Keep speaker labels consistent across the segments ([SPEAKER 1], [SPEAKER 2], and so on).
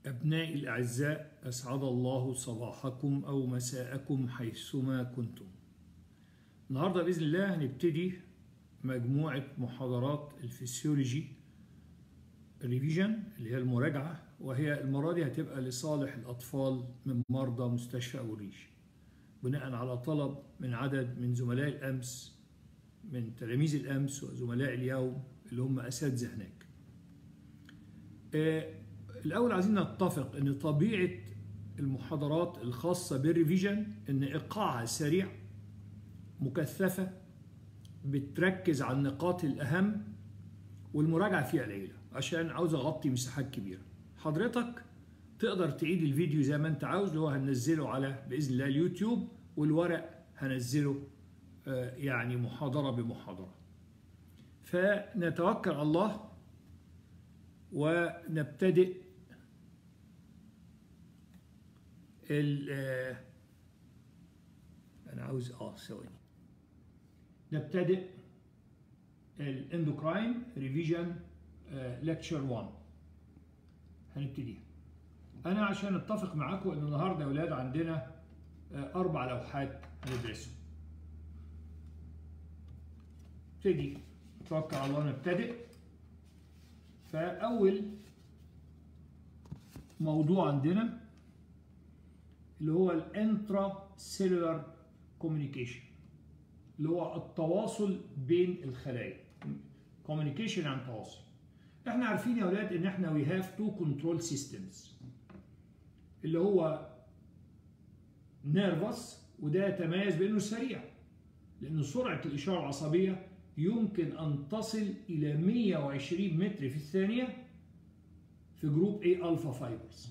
[SPEAKER 1] أبنائي الأعزاء أسعد الله صباحكم أو مساءكم حيثما كنتم النهاردة بإذن الله هنبتدي مجموعة محاضرات الفسيولوجي ريفيجن اللي هي المراجعة وهي المرة دي هتبقى لصالح الأطفال من مرضى مستشفى أبو الريش بناء على طلب من عدد من زملاء الأمس من تلاميذ الأمس وزملاء اليوم اللي هم أساتذة هناك آه الأول عايزين نتفق أن طبيعة المحاضرات الخاصة بالريفيجن أن إيقاعها سريع مكثفة بتركز على النقاط الأهم والمراجعة فيها قليلة عشان عاوز أغطي مساحات كبيرة حضرتك تقدر تعيد الفيديو زي ما أنت عاوز اللي هو هننزله على بإذن الله اليوتيوب والورق هنزله يعني محاضرة بمحاضرة فنتوكل على الله ونبتدئ ال انا عاوز اه ثواني نبتدئ الاندوكراين ريفيجن ليكتشر 1 هنبتديها انا عشان اتفق معاكم ان النهارده يا اولاد عندنا اربع لوحات هندرسهم نبتدي نتوكل على الله نبتدئ فأول موضوع عندنا اللي هو الانترا سيلولار كوميونيكيشن اللي هو التواصل بين الخلايا كوميونيكيشن عن تواصل احنا عارفين يا اولاد ان احنا وي هاف تو كنترول سيستمز اللي هو نيرفس وده يتميز بانه سريع لان سرعه الاشاره العصبيه يمكن أن تصل إلى 120 متر في الثانية في جروب A ألفا فايبرز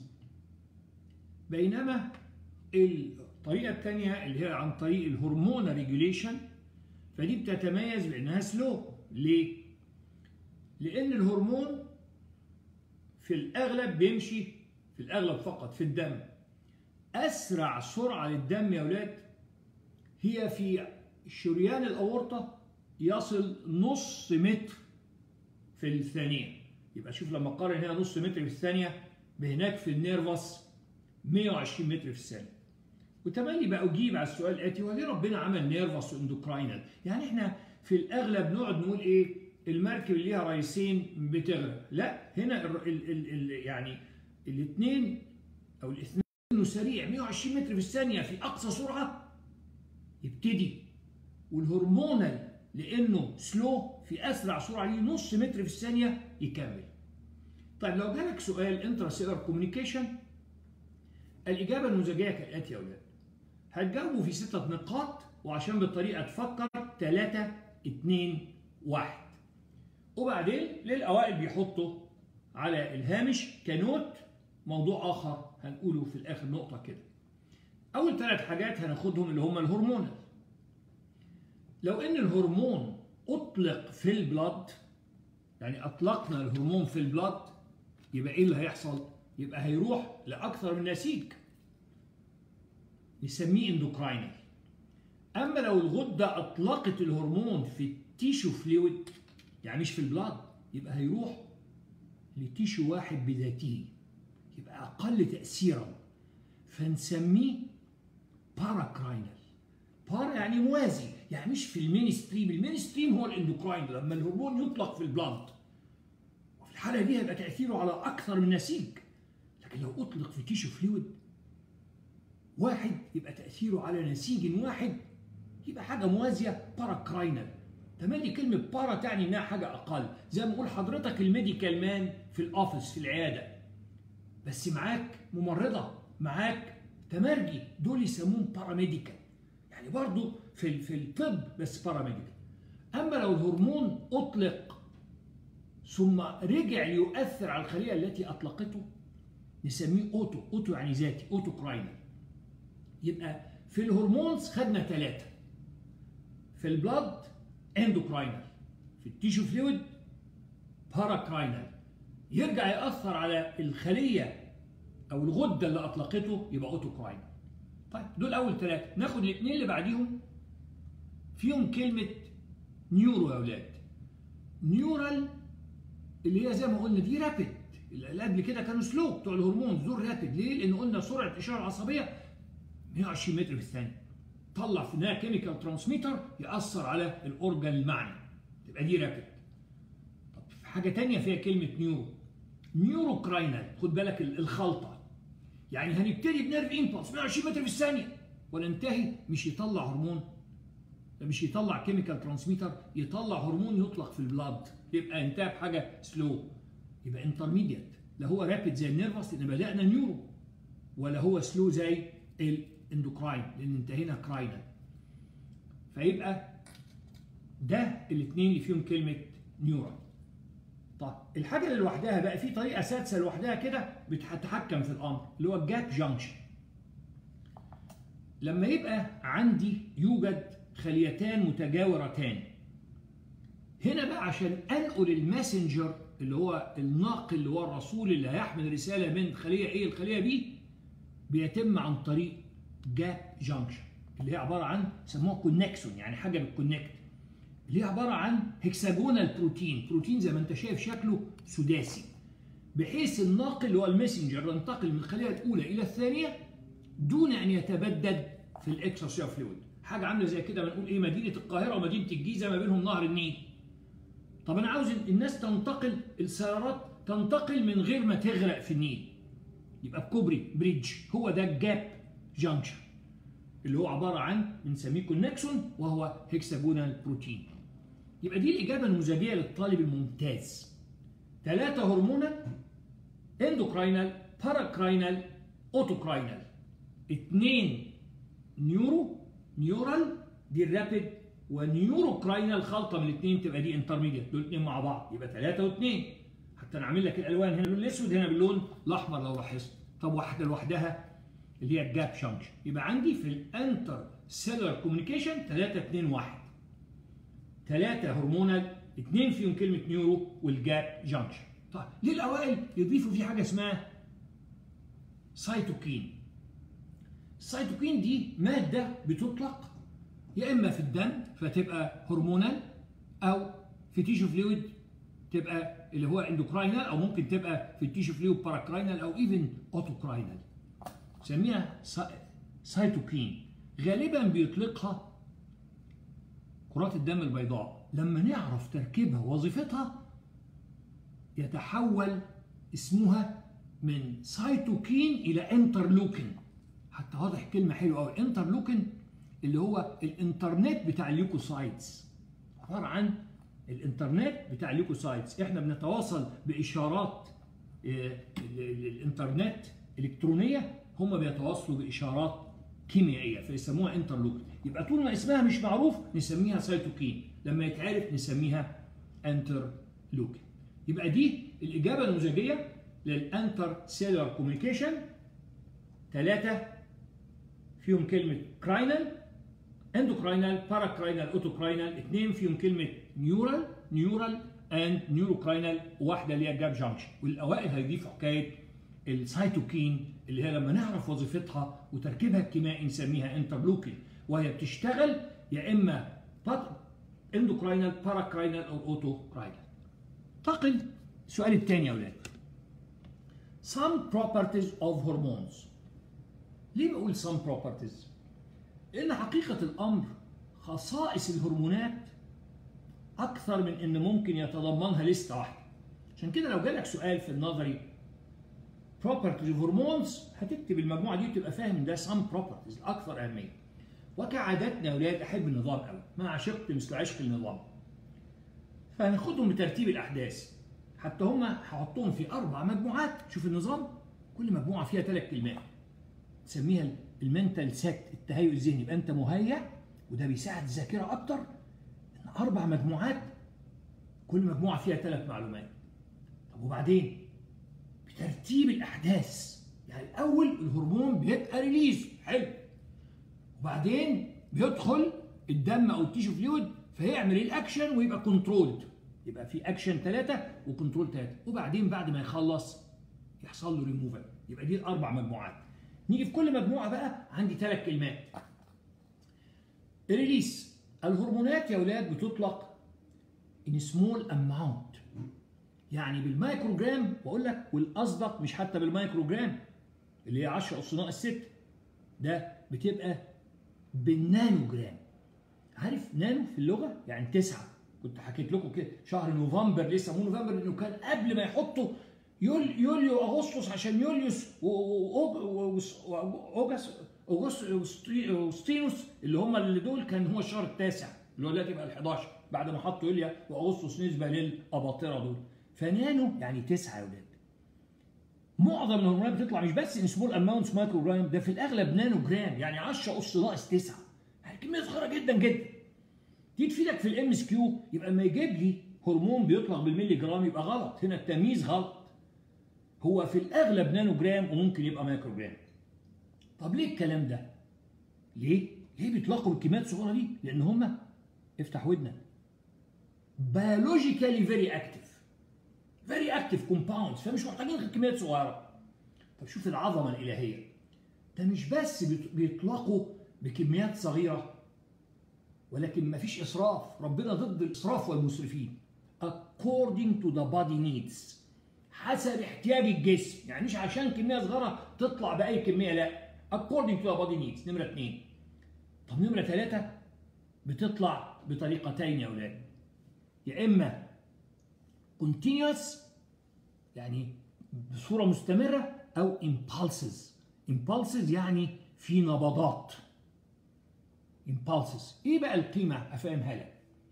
[SPEAKER 1] بينما الطريقة الثانية اللي هي عن طريق الهرمون ريجوليشن فدي بتتميز بأنها سلو ليه؟ لأن الهرمون في الأغلب بيمشي في الأغلب فقط في الدم أسرع سرعة للدم يا أولاد هي في شريان الأورطة يصل نص متر في الثانية يبقى شوف لما قارن هنا نص متر في الثانية بهناك في النيرفس 120 متر في الثانية وتملي بقى أجيب على السؤال الآتي هو ليه ربنا عمل نيرفس واندوكراينال؟ يعني احنا في الأغلب نقعد نقول إيه؟ المركب اللي ليها رئيسين بتغرق، لا هنا ال ال ال ال يعني الاثنين أو الاثنين سريع 120 متر في الثانية في أقصى سرعة يبتدي والهرمونال لانه سلو في اسرع سرعه ليه نص متر في الثانيه يكمل. طيب لو جالك سؤال انترا سيلر كوميونيكيشن الاجابه النموذجيه كالاتي يا اولاد. هتجاوبوا في سته نقاط وعشان بالطريقه تفكر 3 2 1 وبعدين للاوائل بيحطوا على الهامش كنوت موضوع اخر هنقوله في الاخر نقطه كده. اول ثلاث حاجات هناخدهم اللي هم الهرمونال. لو ان الهرمون اطلق في البلد يعني اطلقنا الهرمون في البلد يبقى ايه اللي هيحصل؟ يبقى هيروح لاكثر من نسيج نسميه اندوكراينال اما لو الغده اطلقت الهرمون في التيشو فلويد يعني مش في البلد يبقى هيروح لتيشو واحد بذاته يبقى اقل تاثيرا فنسميه باراكراينال بارا يعني موازي يعني مش في المين ستريم المين ستريم هو الاندوكراين لما الهرمون يطلق في البلاد وفي الحاله دي هيبقى تاثيره على اكثر من نسيج لكن لو اطلق في تيشو فلويد واحد يبقى تاثيره على نسيج واحد يبقى حاجه موازيه باراكراينال تملي كلمه بارا تعني انها حاجه اقل زي ما بقول حضرتك الميديكال مان في الاوفيس في العياده بس معاك ممرضه معاك تمرجي دول يسموهم باراميديكال يعني برضه في في الطب بس باراميديكال اما لو الهرمون اطلق ثم رجع ليؤثر على الخليه التي اطلقته نسميه اوتو اوتو يعني ذاتي اوتو كراينال يبقى في الهرمونز خدنا ثلاثه في البلد اندوكراينال في التيشو فلويد باراكراينال يرجع ياثر على الخليه او الغده اللي اطلقته يبقى اوتو كراينال طيب دول اول ثلاثه ناخد الاثنين اللي بعديهم فيهم كلمه نيورو يا اولاد نيورال اللي هي زي ما قلنا دي رابid اللي قبل كده كانوا سلو بتوع الهرمون دول رابد ليه؟ لان قلنا سرعه الاشاره العصبيه 120 متر في الثانيه طلع في النهايه كيميكال ترانسميتر ياثر على الاورجن المعني تبقى دي رابد طب في حاجه ثانيه فيها كلمه نيورو نيورو كراينال خد بالك الخلطه يعني هنبتدي بنيرف امبلس 120 متر في الثانيه وننتهي مش يطلع هرمون مش يطلع كيميكال ترانسميتر يطلع هرمون يطلق في البلاد يبقى انتهى بحاجه سلو يبقى انترميديت لا هو رابid زي النيرفس لان بدانا نيورو ولا هو سلو زي الاندوكراين لان انتهينا كراينال فيبقى ده الاثنين اللي فيهم كلمه نيورال طيب الحاجه اللي لوحدها بقى في طريقه سادسه لوحدها كده بتتحكم في الامر اللي هو الجاب جانكشن لما يبقى عندي يوجد خليتان متجاورتان هنا بقى عشان انقل الماسنجر اللي هو الناقل اللي هو الرسول اللي هيحمل رساله من خليه ايه لخليه بي بيتم عن طريق جاب جانكشن اللي هي عباره عن سموها كونكسون يعني حاجه بتكونكت اللي هي عباره عن هكساجونال بروتين بروتين زي ما انت شايف شكله سداسي بحيث الناقل اللي هو الماسنجر ينتقل من الخليه الاولى الى الثانيه دون ان يتبدد في الاكسترا فلويد حاجه عامله زي كده بنقول ايه مدينه القاهره ومدينه الجيزه ما بينهم نهر النيل طب انا عاوز الناس تنتقل السيارات تنتقل من غير ما تغرق في النيل يبقى بكوبري بريدج هو ده الجاب جانكشن اللي هو عباره عن بنسميه كونكسون وهو هكساجونال بروتين يبقى دي الاجابه النموذجيه للطالب الممتاز ثلاثه هرمونال اندوكراينال باراكراينال اوتوكراينال اثنين نيورو نيورال دي الرابid ونيورو كراينال خلطه من الاثنين تبقى دي انترميديت دول الاثنين مع بعض يبقى ثلاثه واثنين حتى انا عامل لك الالوان هنا باللون الاسود هنا باللون الاحمر لو لاحظت طب واحده لوحدها اللي هي الجاب جانكشن يبقى عندي في الانتر سيلولار كوميونيكيشن 3 2 1 ثلاثه هرمونال اثنين فيهم كلمه نيورو والجاب جانكشن طيب ليه الاوائل يضيفوا في حاجه اسمها سايتوكين السيتوكين دي مادة بتطلق يا إما في الدم فتبقى هرمونال أو في تيشو فلويد تبقى اللي هو اندوكراينال أو ممكن تبقى في التيشو فلويد باراكراينال أو إيفن أوتوكراينال سميها سيتوكين غالبا بيطلقها كرات الدم البيضاء لما نعرف تركيبها ووظيفتها يتحول اسمها من سيتوكين إلى انترلوكين حتى واضح كلمه حلوه قوي انترلوكين اللي هو الانترنت بتاع الليوكوسايتس عباره عن الانترنت بتاع الليوكوسايتس احنا بنتواصل باشارات الانترنت الكترونيه هم بيتواصلوا باشارات كيميائيه فيسموها انترلوكين يبقى طول ما اسمها مش معروف نسميها سيتوكين لما يتعرف نسميها انترلوكين يبقى دي الاجابه النموذجيه للانتر سيلولار كوميونيكيشن ثلاثه فيهم كلمة كراينال اندوكراينال باراكراينال اوتوكراينال اثنين فيهم كلمة نيورال نيورال اند نيوروكراينال وواحدة اللي هي جاب جانكشن والاوائل هيضيفوا حكاية السيتوكين اللي هي لما نعرف وظيفتها وتركيبها الكيميائي نسميها انترلوكين وهي بتشتغل يا اما اندوكراينال باراكراينال او اوتوكراينال انتقل السؤال الثاني يا اولاد some properties of hormones ليه بقول some properties؟ لأن حقيقة الأمر خصائص الهرمونات أكثر من إن ممكن يتضمنها لستة واحدة. عشان كده لو جالك سؤال في النظري properties of hormones هتكتب المجموعة دي وتبقى فاهم ده some properties الأكثر أهمية. وكعادتنا يا أولاد أحب النظام قوي، ما عشقت مثل عشق النظام. فهناخدهم بترتيب الأحداث. حتى هما هحطهم في أربع مجموعات، شوف النظام كل مجموعة فيها ثلاث كلمات. تسميها المنتال سيت التهيؤ الذهني يبقى انت مهيأ وده بيساعد الذاكره اكتر ان اربع مجموعات كل مجموعه فيها ثلاث معلومات طب وبعدين بترتيب الاحداث يعني الاول الهرمون بيبقى ريليز حلو وبعدين بيدخل الدم او التيشو فلويد فيعمل الاكشن ويبقى كنترولد يبقى في اكشن ثلاثه وكنترول ثلاثه وبعدين بعد ما يخلص يحصل له ريموفال يبقى دي الاربع مجموعات نيجي في كل مجموعه بقى عندي ثلاث كلمات ريليس الهرمونات يا اولاد بتطلق in small amount يعني بالمايكروجرام بقول لك والاصدق مش حتى بالمايكروجرام اللي هي 10 اس ناقص 6 ده بتبقى بالنانو جرام عارف نانو في اللغه يعني تسعه كنت حكيت لكم كده شهر نوفمبر ليه سموه نوفمبر لانه كان قبل ما يحطوا يول يوليو اغسطس عشان يوليوس واغسطينوس اللي هم اللي دول كان هو الشهر التاسع اللي هو دلوقتي يبقى ال 11 بعد ما حطوا يوليا واغسطس نسبه للاباطره دول فنانو يعني تسعه يا ولاد معظم الهرمونات بتطلع مش بس ان سمول اماونتس مايكرو جرام ده في الاغلب نانو جرام يعني 10 اس ناقص 9 يعني كميه صغيره جدا جدا دي تفيدك في الام اس كيو يبقى لما يجيب لي هرمون بيطلق بالملي جرام يبقى غلط هنا التمييز غلط هو في الاغلب نانو جرام وممكن يبقى مايكرو جرام طب ليه الكلام ده ليه ليه بيطلقوا بالكميات الصغيره دي لان هم افتح ودنك بيولوجيكالي فيري اكتف فيري اكتف كومباوندز فمش محتاجين غير كميات صغيره طب شوف العظمه الالهيه ده مش بس بيطلقوا بكميات صغيره ولكن ما فيش اسراف ربنا ضد الاسراف والمسرفين according to the body needs حسب احتياج الجسم يعني مش عشان كميه صغيره تطلع باي كميه لا according to the body needs نمره اثنين طب نمره ثلاثه بتطلع بطريقتين يا اولاد يا اما continuous يعني بصوره مستمره او impulses impulses يعني في نبضات impulses ايه بقى القيمه افهمها لك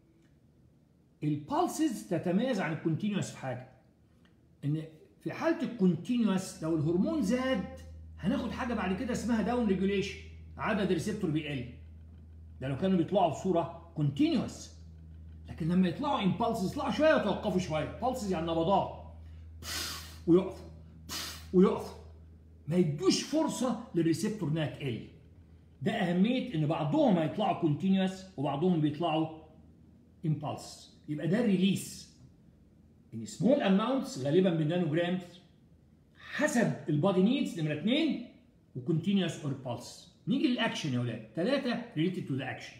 [SPEAKER 1] البالسز تتميز عن الكونتينوس في حاجه ان في حاله الكونتينوس لو الهرمون زاد هناخد حاجه بعد كده اسمها داون ريجوليشن عدد الريسبتور بيقل ده لو كانوا بيطلعوا بصوره كونتينوس لكن لما يطلعوا امبالسز يطلعوا شويه ويتوقفوا شويه بالسز يعني نبضات ويقفوا ويقفوا ما يدوش فرصه للريسبتور انها تقل ده اهميه ان بعضهم هيطلعوا كونتينوس وبعضهم بيطلعوا امبالس يبقى ده الريليس ان سمول اماونتس غالبا بالنانو جرامز حسب البادي نيدز نمره اثنين وكونتينوس اور بالس نيجي للاكشن يا اولاد ثلاثه ريليتد تو ذا اكشن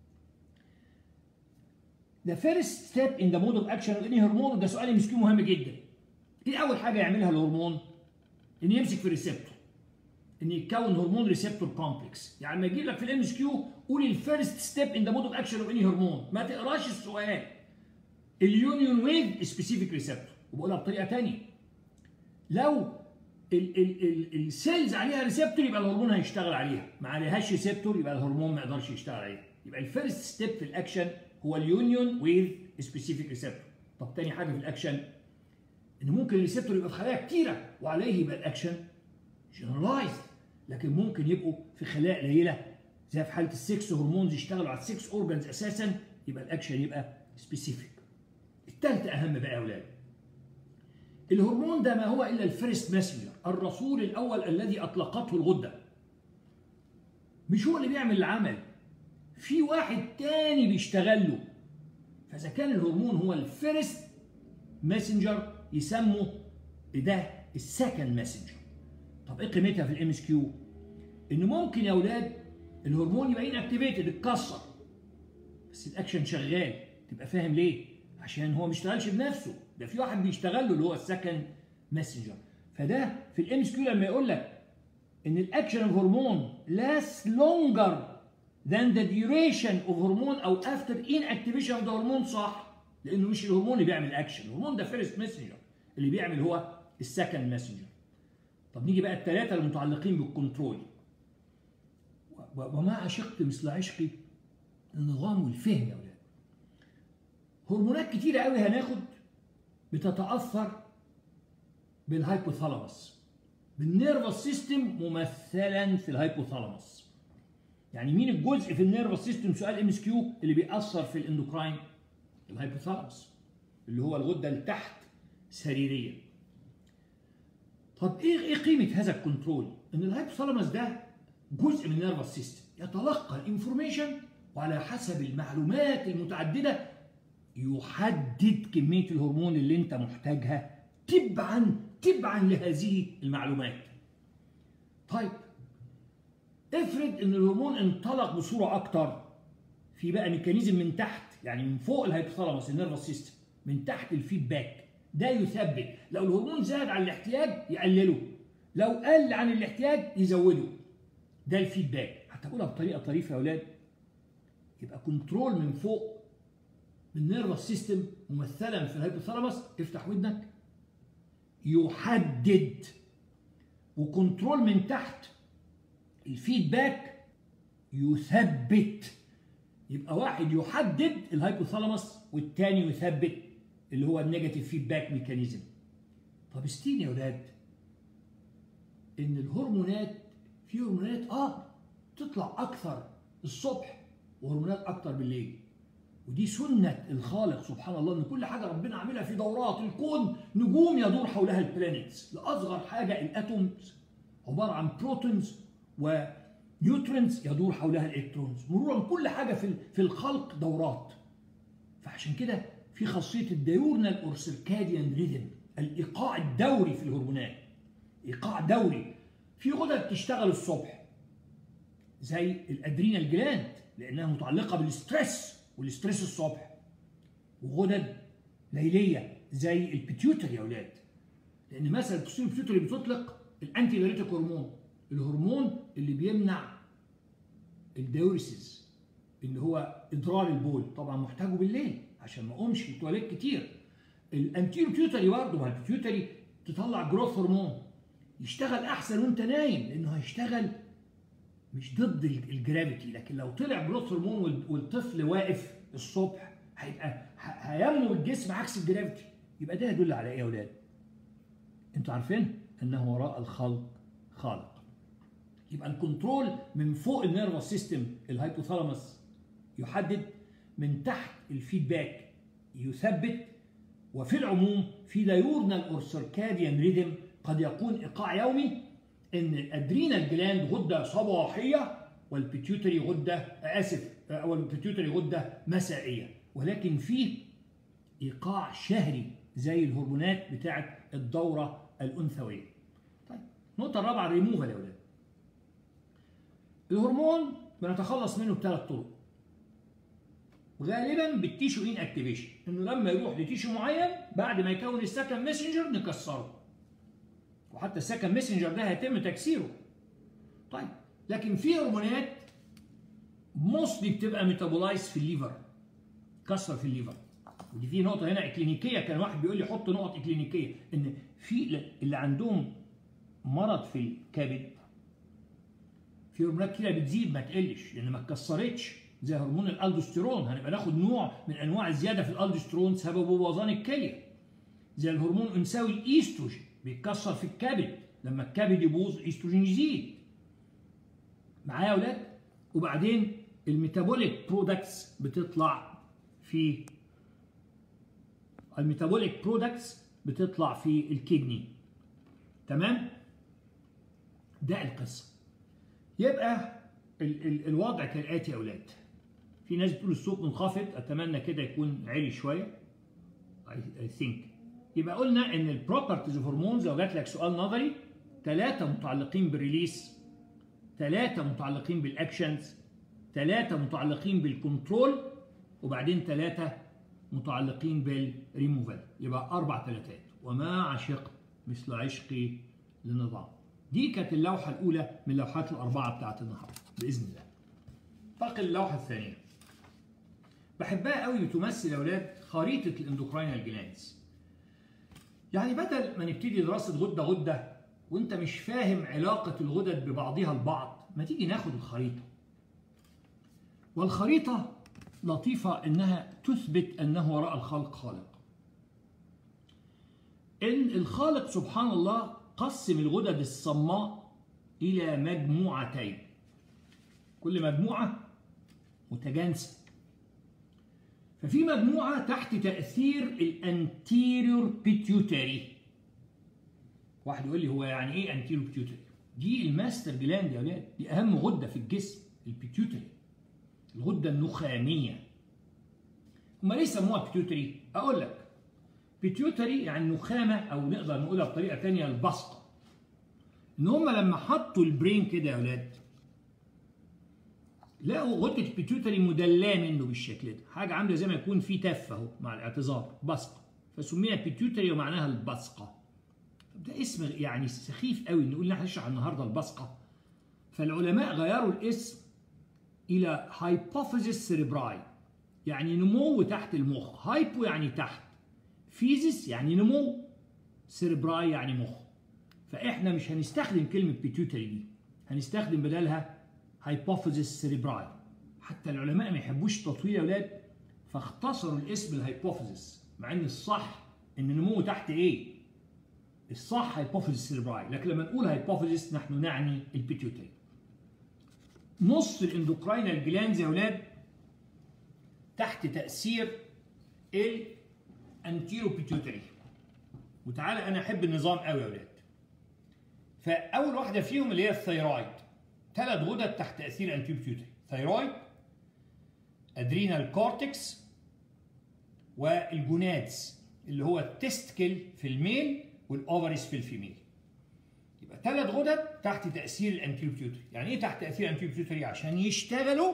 [SPEAKER 1] The first step in the mode of action of any hormone ده سؤال مسكين مهم جدا. ايه اول حاجه يعملها الهرمون؟ ان يمسك في الريسبتور. ان يتكون هرمون ريسبتور كومبلكس، يعني لما يجي لك في الام اس كيو قول الفيرست ستيب ان ذا مود اوف اكشن اوف اني هرمون، ما تقراش السؤال. اليونيون ويز سبيسيفيك ريسبتور، وبقولها بطريقه ثانيه. لو السيلز عليها ريسبتور يبقى الهرمون هيشتغل عليها، ما عليهاش ريسبتور يبقى الهرمون ما يقدرش يشتغل عليها. يبقى الفيرست ستيب في الاكشن هو اليونيون ويز سبيسيفيك ريسبتور طب تاني حاجه في الاكشن ان ممكن الريسبتور يبقى في خلايا كتيره وعليه يبقى الاكشن جنرالايز لكن ممكن يبقوا في خلايا قليله زي في حاله السكس هرمونز يشتغلوا على السكس اورجانز اساسا يبقى الاكشن يبقى سبيسيفيك الثالثه اهم بقى يا اولاد الهرمون ده ما هو الا الفيرست ماسنجر الرسول الاول الذي اطلقته الغده مش هو اللي بيعمل العمل في واحد تاني بيشتغل له فاذا كان الهرمون هو الفيرست ماسنجر يسموا ده السكند ماسنجر طب ايه قيمتها في الام اس كيو ان ممكن يا اولاد الهرمون يبقى انكتيفيتد اتكسر بس الاكشن شغال تبقى فاهم ليه عشان هو ما بيشتغلش بنفسه ده في واحد بيشتغل له اللي هو السكند ماسنجر فده في الام اس كيو لما يقول لك ان الاكشن اوف هرمون لاست لونجر than the duration of hormone او after inactivation of the hormone صح لانه مش الهرمون اللي بيعمل اكشن الهرمون ده فيرست ماسنجر اللي بيعمل هو السكند ماسنجر طب نيجي بقى الثلاثه المتعلقين بالكنترول وما عشقت مثل عشقي النظام والفهم يا اولاد هرمونات كتيره قوي هناخد بتتاثر بالهايبوثالاموس بالنيرفس سيستم ممثلا في الهايبوثالاموس يعني مين الجزء في النيرفس سيستم سؤال ام اس كيو اللي بيأثر في الاندوكراين الهايبوثالاموس اللي هو الغده اللي تحت سريريا طب ايه ايه قيمه هذا الكنترول ان الهايبوثالاموس ده جزء من النيرفس سيستم يتلقى الانفورميشن وعلى حسب المعلومات المتعدده يحدد كميه الهرمون اللي انت محتاجها تبعا تبعا لهذه المعلومات طيب افرض ان الهرمون انطلق بصوره اكتر في بقى ميكانيزم من تحت يعني من فوق الهيبوثالاموس النيرفس سيستم من تحت الفيدباك ده يثبت لو الهرمون زاد عن الاحتياج يقلله لو قل عن الاحتياج يزوده ده الفيدباك حتى اقولها بطريقه طريفه يا اولاد يبقى كنترول من فوق من نيرفس سيستم ممثلا في الهيبوثالاموس افتح ودنك يحدد وكنترول من تحت الفيدباك يثبت يبقى واحد يحدد الهايبوثالاموس والتاني يثبت اللي هو النيجاتيف فيدباك ميكانيزم طب استيني يا ولاد ان الهرمونات في هرمونات اه تطلع اكثر الصبح وهرمونات اكثر بالليل ودي سنة الخالق سبحان الله ان كل حاجة ربنا عاملها في دورات الكون نجوم يدور حولها البلانيتس لاصغر حاجة الاتومز عبارة عن بروتونز ونيوترونز يدور حولها الالكترونز مرورا كل حاجة في في الخلق دورات فعشان كده في خاصية الديورنال اور سيركاديان ريذم الايقاع الدوري في الهرمونات ايقاع دوري في غدد تشتغل الصبح زي الادرينال جلاند لانها متعلقه بالستريس والستريس الصبح وغدد ليليه زي البيتيوتري يا اولاد لان مثلا البيتيوتري بتطلق الانتي دايريتيك هرمون الهرمون اللي بيمنع الديوريسيس اللي هو ادرار البول طبعا محتاجه بالليل عشان ما اقومش التواليت كتير الانتيرو بيتيوتري برضه ما البيتيوتري تطلع جروث هرمون يشتغل احسن وانت نايم لانه هيشتغل مش ضد الجرافيتي لكن لو طلع جروث هرمون والطفل واقف الصبح هيبقى هينمو الجسم عكس الجرافيتي يبقى ده يدل على ايه يا اولاد؟ انتوا عارفين انه وراء الخلق خالق يبقى الكنترول من فوق النيرفس سيستم الهايبوثالاموس يحدد من تحت الفيدباك يثبت وفي العموم في دايورنال اور سيركاديان ريدم قد يكون ايقاع يومي ان الادرينال جلاند غده صباحيه والبيتيوتري غده اسف او البيتيوتري غده مسائيه ولكن فيه ايقاع شهري زي الهرمونات بتاعه الدوره الانثويه. طيب النقطه الرابعه الريموفال يا اولاد. الهرمون بنتخلص منه بثلاث طرق. غالبا بالتيشو ان اكتيفيشن انه لما يروح لتيشو معين بعد ما يكون السكن ميسنجر نكسره. وحتى السكن ميسنجر ده هيتم تكسيره. طيب لكن في هرمونات موستلي بتبقى ميتابولايز في الليفر كسر في الليفر ودي في نقطه هنا اكلينيكيه كان واحد بيقول لي حط نقط اكلينيكيه ان في اللي عندهم مرض في الكبد في هرمونات كتيره بتزيد ما تقلش لان ما اتكسرتش زي هرمون الالدوستيرون هنبقى ناخد نوع من انواع الزياده في الالدوستيرون سببه بوظان الكليه زي الهرمون الانثوي الايستروجين بيتكسر في الكبد لما الكبد يبوظ الايستروجين يزيد معايا يا اولاد وبعدين الميتابوليك برودكتس بتطلع في الميتابوليك برودكتس بتطلع في الكدني تمام ده القصه يبقى ال ال الوضع كالاتي يا اولاد في ناس بتقول الصوت منخفض اتمنى كده يكون عالي شويه اي ثينك يبقى قلنا ان البروبرتيز اوف هرمونز لو جات لك سؤال نظري ثلاثه متعلقين بالريليس ثلاثه متعلقين بالاكشنز ثلاثه متعلقين بالكنترول وبعدين ثلاثه متعلقين بالريموفال يبقى اربع ثلاثات وما عشقت مثل عشقي للنظام دي كانت اللوحه الاولى من اللوحات الاربعه بتاعت النهارده باذن الله باقي اللوحه الثانيه بحبها قوي بتمثل يا اولاد خريطه الاندوكراينال جلاندز يعني بدل ما نبتدي دراسه غده غده وانت مش فاهم علاقه الغدد ببعضها البعض ما تيجي ناخد الخريطه والخريطه لطيفه انها تثبت انه وراء الخلق خالق ان الخالق سبحان الله قسم الغدد الصماء الى مجموعتين كل مجموعه متجانسه ففي مجموعه تحت تاثير الانتيريور بيتيوتري واحد يقول لي هو يعني ايه انتيريور بيتيوتري دي الماستر جلاند يا ولاد دي اهم غده في الجسم البيتيوتري الغده النخاميه هم ليه سموها بيتيوتري اقول لك بيتيوتري يعني نخامه او نقدر نقولها بطريقه ثانيه البسطه ان هم لما حطوا البرين كده يا ولاد لقوا غده البيتيوتري مدلاه منه بالشكل ده حاجه عامله زي ما يكون في تفه اهو مع الاعتذار بسطه فسميها بيتيوتري ومعناها البصقه ده اسم يعني سخيف قوي نقول احنا هنشرح النهارده البصقه فالعلماء غيروا الاسم الى هايبوفيزيس سيريبراي يعني نمو تحت المخ هايبو يعني تحت فيزيس يعني نمو سيربراي يعني مخ فاحنا مش هنستخدم كلمه بيتيوتري دي هنستخدم بدلها هايبوفيزيس سيريبراي حتى العلماء ما يحبوش التطويل يا اولاد فاختصروا الاسم الهايبوفيزيس مع ان الصح ان نمو تحت ايه الصح هايبوفيزيس سيريبراي لكن لما نقول هايبوفيزيس نحن نعني البيتيوتري نص الاندوكراينال جلاندز يا اولاد تحت تاثير الانتيرو بيتيوتري وتعالى انا احب النظام قوي يا اولاد فاول واحده فيهم اللي هي الثيرويد ثلاث غدد تحت تاثير الانتيرو بيتيوتري ثيرويد ادرينال كورتكس والجونادز اللي هو التستكل في الميل والاوفريس في الفيميل يبقى ثلاث غدد تحت تاثير الانتيرو بيتيوتري يعني ايه تحت تاثير الانتيرو بيتيوتري عشان يشتغلوا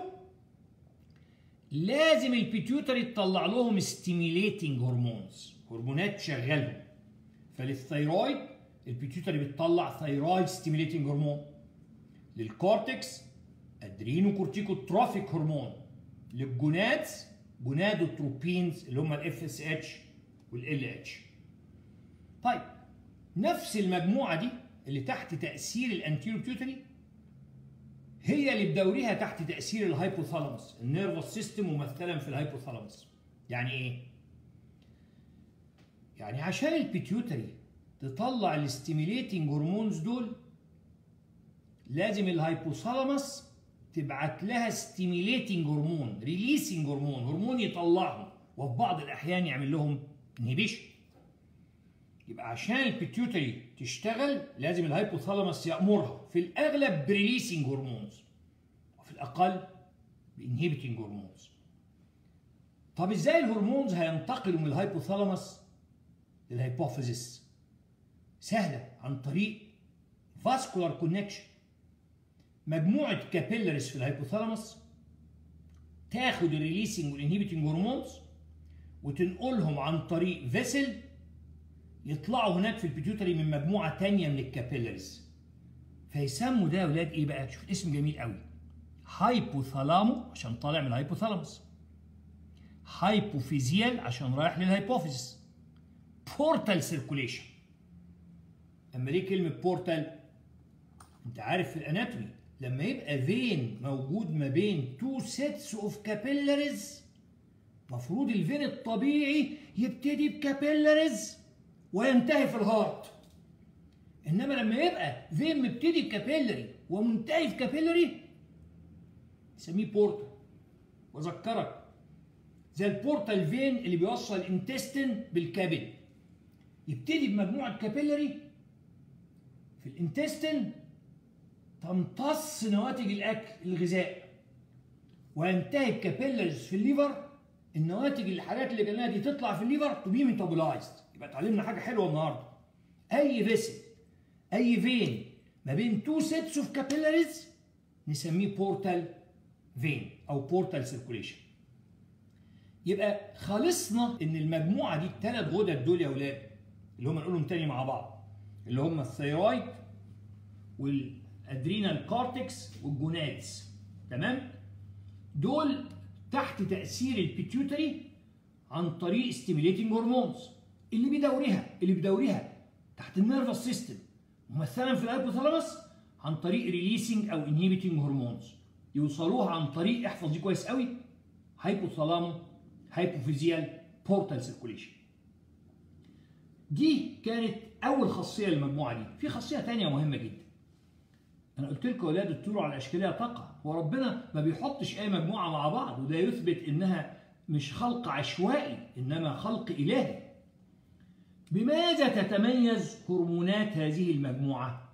[SPEAKER 1] لازم البيتيوتري تطلع لهم ستيميليتنج هرمونز هرمونات تشغلهم فللثيرويد البيتيوتري بتطلع ثيرويد ستيميليتنج هرمون للكورتكس ادرينو كورتيكوتروفيك هرمون للجونادز جونادوتروبينز اللي هم الاف اس اتش والال اتش طيب نفس المجموعه دي اللي تحت تاثير الانتيرو بيتيوتري هي اللي بدورها تحت تاثير الهايبوثالاموس النيرفس سيستم ممثلا في الهايبوثالاموس يعني ايه يعني عشان البيتيوتري تطلع الاستيميليتنج هرمونز دول لازم الهايبوثالاموس تبعت لها ستيميليتنج هرمون ريليسنج هرمون هرمون يطلعهم وفي بعض الاحيان يعمل لهم انهبيشن يبقى عشان البيتيوتري تشتغل لازم الهايبوثالاموس يامرها في الاغلب بريليسنج هرمونز وفي الاقل بانهبيتنج هرمونز طب ازاي الهرمونز هينتقلوا من الهايبوثالاموس للهيبوفيزيس سهله عن طريق فاسكولار كونكشن مجموعه كابيلاريز في الهيبوثالاموس تاخد الريليسنج والانهبيتنج هرمونز وتنقلهم عن طريق فيسل يطلعوا هناك في البيتيوتري من مجموعه ثانيه من الكابيلاريز فيسموا ده يا اولاد ايه بقى؟ شوف الاسم جميل قوي هايبوثالامو عشان طالع من الهيبوثالاموس هايبوفيزيال عشان رايح للهيبوفيزيس بورتال سيركوليشن اما ليه كلمه بورتال انت عارف في الاناتومي لما يبقى فين موجود ما بين تو سيتس اوف كابيلاريز مفروض الفين الطبيعي يبتدي بكابيلاريز وينتهي في الهارت انما لما يبقى فين مبتدي بكابيلاري ومنتهي في كابيلاري نسميه بورتال واذكرك زي البورتال فين اللي بيوصل الانتستين بالكبد يبتدي بمجموعه كابيلاري في الانتستين تمتص نواتج الاكل الغذاء وينتهي بكابيلاريز في الليفر النواتج الحاجات اللي جالنا دي تطلع في الليفر تو بي ميتابولايزد يبقى اتعلمنا حاجه حلوه النهارده اي فيسل اي فين ما بين تو سيتس اوف كابيلاريز نسميه بورتال فين او بورتال سيركوليشن يبقى خلصنا ان المجموعه دي الثلاث غدد دول يا اولاد اللي هم نقولهم تاني مع بعض اللي هم الثيرويد والادرينال كورتكس والجونادز تمام دول تحت تاثير البيتيوتري عن طريق ستيميليتنج هرمونز اللي بيدورها اللي بيدورها تحت النيرفس سيستم ممثلا في الهايبوثالاموس عن طريق ريليسنج او انهيبيتنج هرمونز يوصلوها عن طريق احفظ دي كويس قوي هايبوثالامو هايبوفيزيال بورتال سيركوليشن دي كانت اول خاصيه للمجموعه دي في خاصيه ثانيه مهمه جدا انا قلت لكم يا اولاد الطيور على اشكالها تقع وربنا ما بيحطش اي مجموعه مع بعض وده يثبت انها مش خلق عشوائي انما خلق الهي بماذا تتميز هرمونات هذه المجموعه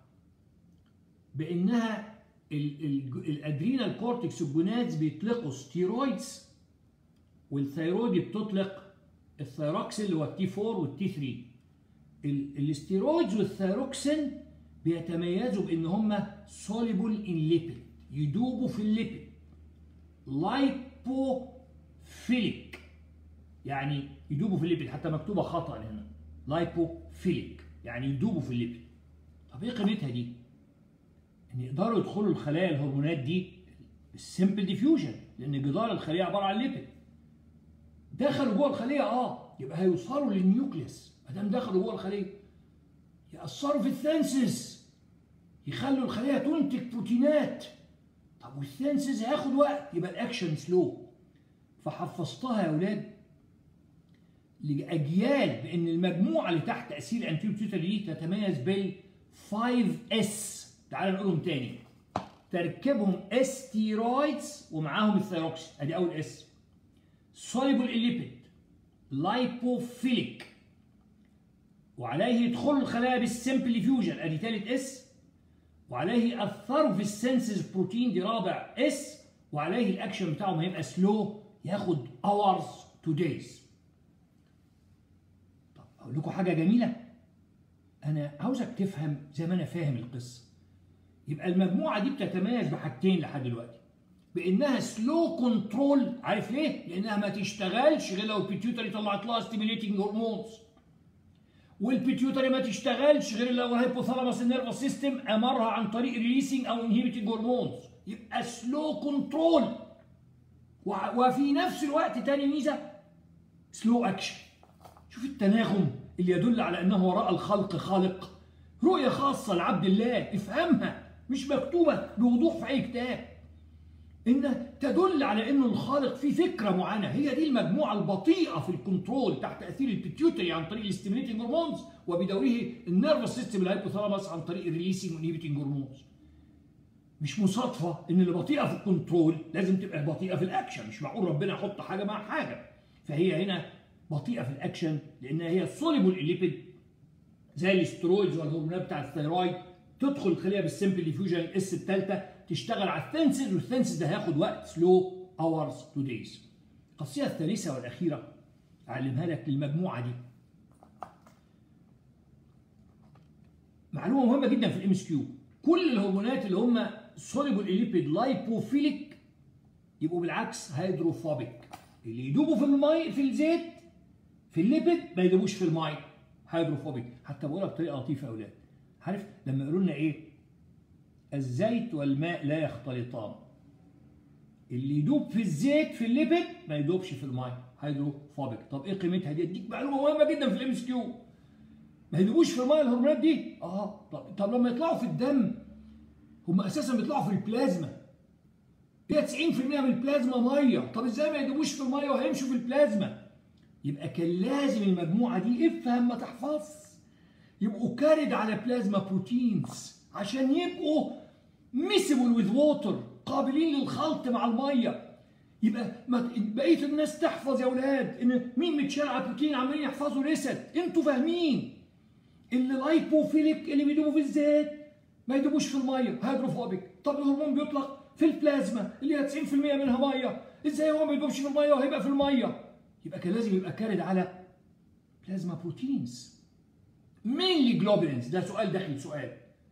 [SPEAKER 1] بانها الادرينال كورتكس والجونادز بيطلقوا ستيرويدز والثيرويد بتطلق الثيروكسين اللي هو التي 4 والتي 3 الاستيرويدز والثيروكسين بيتميزوا بان هم soluble in lipid يدوبوا في الليبيد لايبوفيليك يعني يدوبوا في الليبيد حتى مكتوبه خطا هنا لايبوفيليك يعني يدوبوا في الليبيد طب ايه قيمتها دي؟ ان يقدروا يدخلوا الخلايا الهرمونات دي بالسمبل ديفيوجن لان جدار الخليه عباره عن ليبيد دخلوا جوه الخليه اه يبقى هيوصلوا للنيوكليس ما دام دخلوا جوه الخليه ياثروا في الثانسز يخلوا الخليه تنتج بروتينات طب والثانسز هياخد وقت يبقى الاكشن سلو فحفظتها يا اولاد لاجيال بان المجموعه اللي تحت تاثير الانتيبيوتيك دي تتميز بال 5 اس تعال نقولهم تاني تركيبهم استيرويدز ومعاهم الثيروكسين ادي اول اس soluble الليبيد لايبوفيليك وعليه يدخلوا الخلايا بالسمبل ديفيوجن ادي ثالث اس وعليه ياثروا في السنسز بروتين دي رابع اس وعليه الاكشن بتاعهم هيبقى سلو ياخد hours to days طب اقول لكم حاجه جميله انا عاوزك تفهم زي ما انا فاهم القصه يبقى المجموعه دي بتتميز بحاجتين لحد دلوقتي بانها سلو كنترول عارف ليه؟ لانها ما تشتغلش غير لو البيتيوتري طلعت لها ستيميليتنج هرمونز والبيتيوتري ما تشتغلش غير لو الهيبوثالاموس النيرفس سيستم امرها عن طريق ريليسنج او انهيبيتنج هرمونز يبقى سلو كنترول وفي نفس الوقت تاني ميزه سلو اكشن شوف التناغم اللي يدل على انه وراء الخلق خالق رؤيه خاصه لعبد الله افهمها مش مكتوبه بوضوح في اي كتاب ان تدل على انه الخالق في فكره معينه هي دي المجموعه البطيئه في الكنترول تحت تاثير البيتيوتري عن طريق الاستيميليتنج هرمونز وبدوره النيرفس سيستم الهايبوثالاموس عن طريق الريليسنج والانهبيتنج هرمونز مش مصادفه ان اللي بطيئه في الكنترول لازم تبقى بطيئه في الاكشن مش معقول ربنا يحط حاجه مع حاجه فهي هنا بطيئه في الاكشن لانها هي سوليبل الليبيد زي الاسترويدز والهرمونات بتاع الثيرويد تدخل الخليه بالسمبل ديفيوجن الاس الثالثه تشتغل على الثنسز والثنسز ده هياخد وقت سلو اورز تو دايز القصيه الثالثه والاخيره اعلمها لك للمجموعه دي معلومه مهمه جدا في الام اس كيو كل الهرمونات اللي هم سوليبل الليبيد لايبوفيليك يبقوا بالعكس هيدروفوبيك اللي يدوبوا في المي في الزيت في الليبيد ما يدوبوش في المي هيدروفوبيك حتى بقولها بطريقه لطيفه يا اولاد عارف لما يقولوا لنا ايه الزيت والماء لا يختلطان اللي يدوب في الزيت في الليبيد ما يدوبش في الماء هيدروفوبيك طب ايه قيمتها دي اديك معلومه مهمه جدا في الام اس كيو ما يدوبوش في الماء الهرمونات دي اه طب طب لما يطلعوا في الدم هم اساسا بيطلعوا في البلازما هي 90% من البلازما ميه طب ازاي ما يدوبوش في الميه وهيمشوا في البلازما يبقى كان لازم المجموعه دي افهم ما تحفظ يبقوا كارد على بلازما بروتينز عشان يبقوا ميسبل وذ ووتر قابلين للخلط مع الميه يبقى ما بقيه الناس تحفظ يا اولاد ان مين متشال على بروتين عمالين يحفظوا ريست انتوا فاهمين اللي لايبوفيليك اللي بيدوبوا في الزيت ما يدوبوش في الميه هيدروفوبيك طب الهرمون بيطلق في البلازما اللي هي 90% منها ميه ازاي هو ما يدوبش في الميه وهيبقى في الميه يبقى كان لازم يبقى كارد على بلازما بروتينز مينلي جلوبولينز ده سؤال داخل سؤال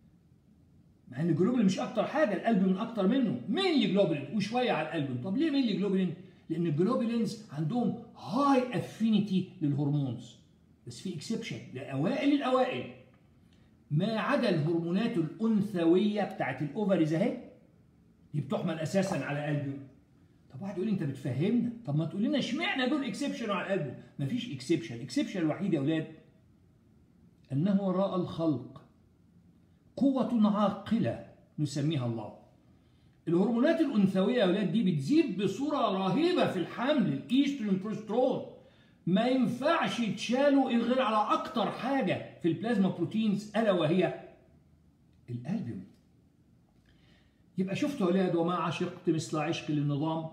[SPEAKER 1] مع ان الجلوبولين مش اكتر حاجه القلب من اكتر منه مينلي جلوبولين وشويه على القلب طب ليه مينلي جلوبولين لان الجلوبولينز عندهم هاي افينيتي للهرمونز بس في اكسبشن لاوائل الاوائل ما عدا الهرمونات الانثويه بتاعت الاوفريز اهي دي بتحمل اساسا على قلبه طب واحد يقول لي انت بتفهمنا طب ما تقول لنا اشمعنى دول اكسبشن على قلبه مفيش اكسبشن الاكسبشن الوحيد يا اولاد انه وراء الخلق قوة عاقلة نسميها الله الهرمونات الأنثوية يا أولاد دي بتزيد بصورة رهيبة في الحمل الإيسترون والبروسترون ما ينفعش يتشالوا غير على أكتر حاجة في البلازما بروتينز ألا وهي الألبيوم يبقى شفتوا يا أولاد وما عشقت مثل عشق للنظام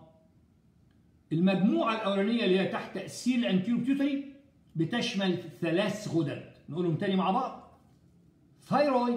[SPEAKER 1] المجموعة الأولانية اللي هي تحت تأثير الأنتيروبيوتري بتشمل ثلاث غدد نقولهم تاني مع بعض ثايرويد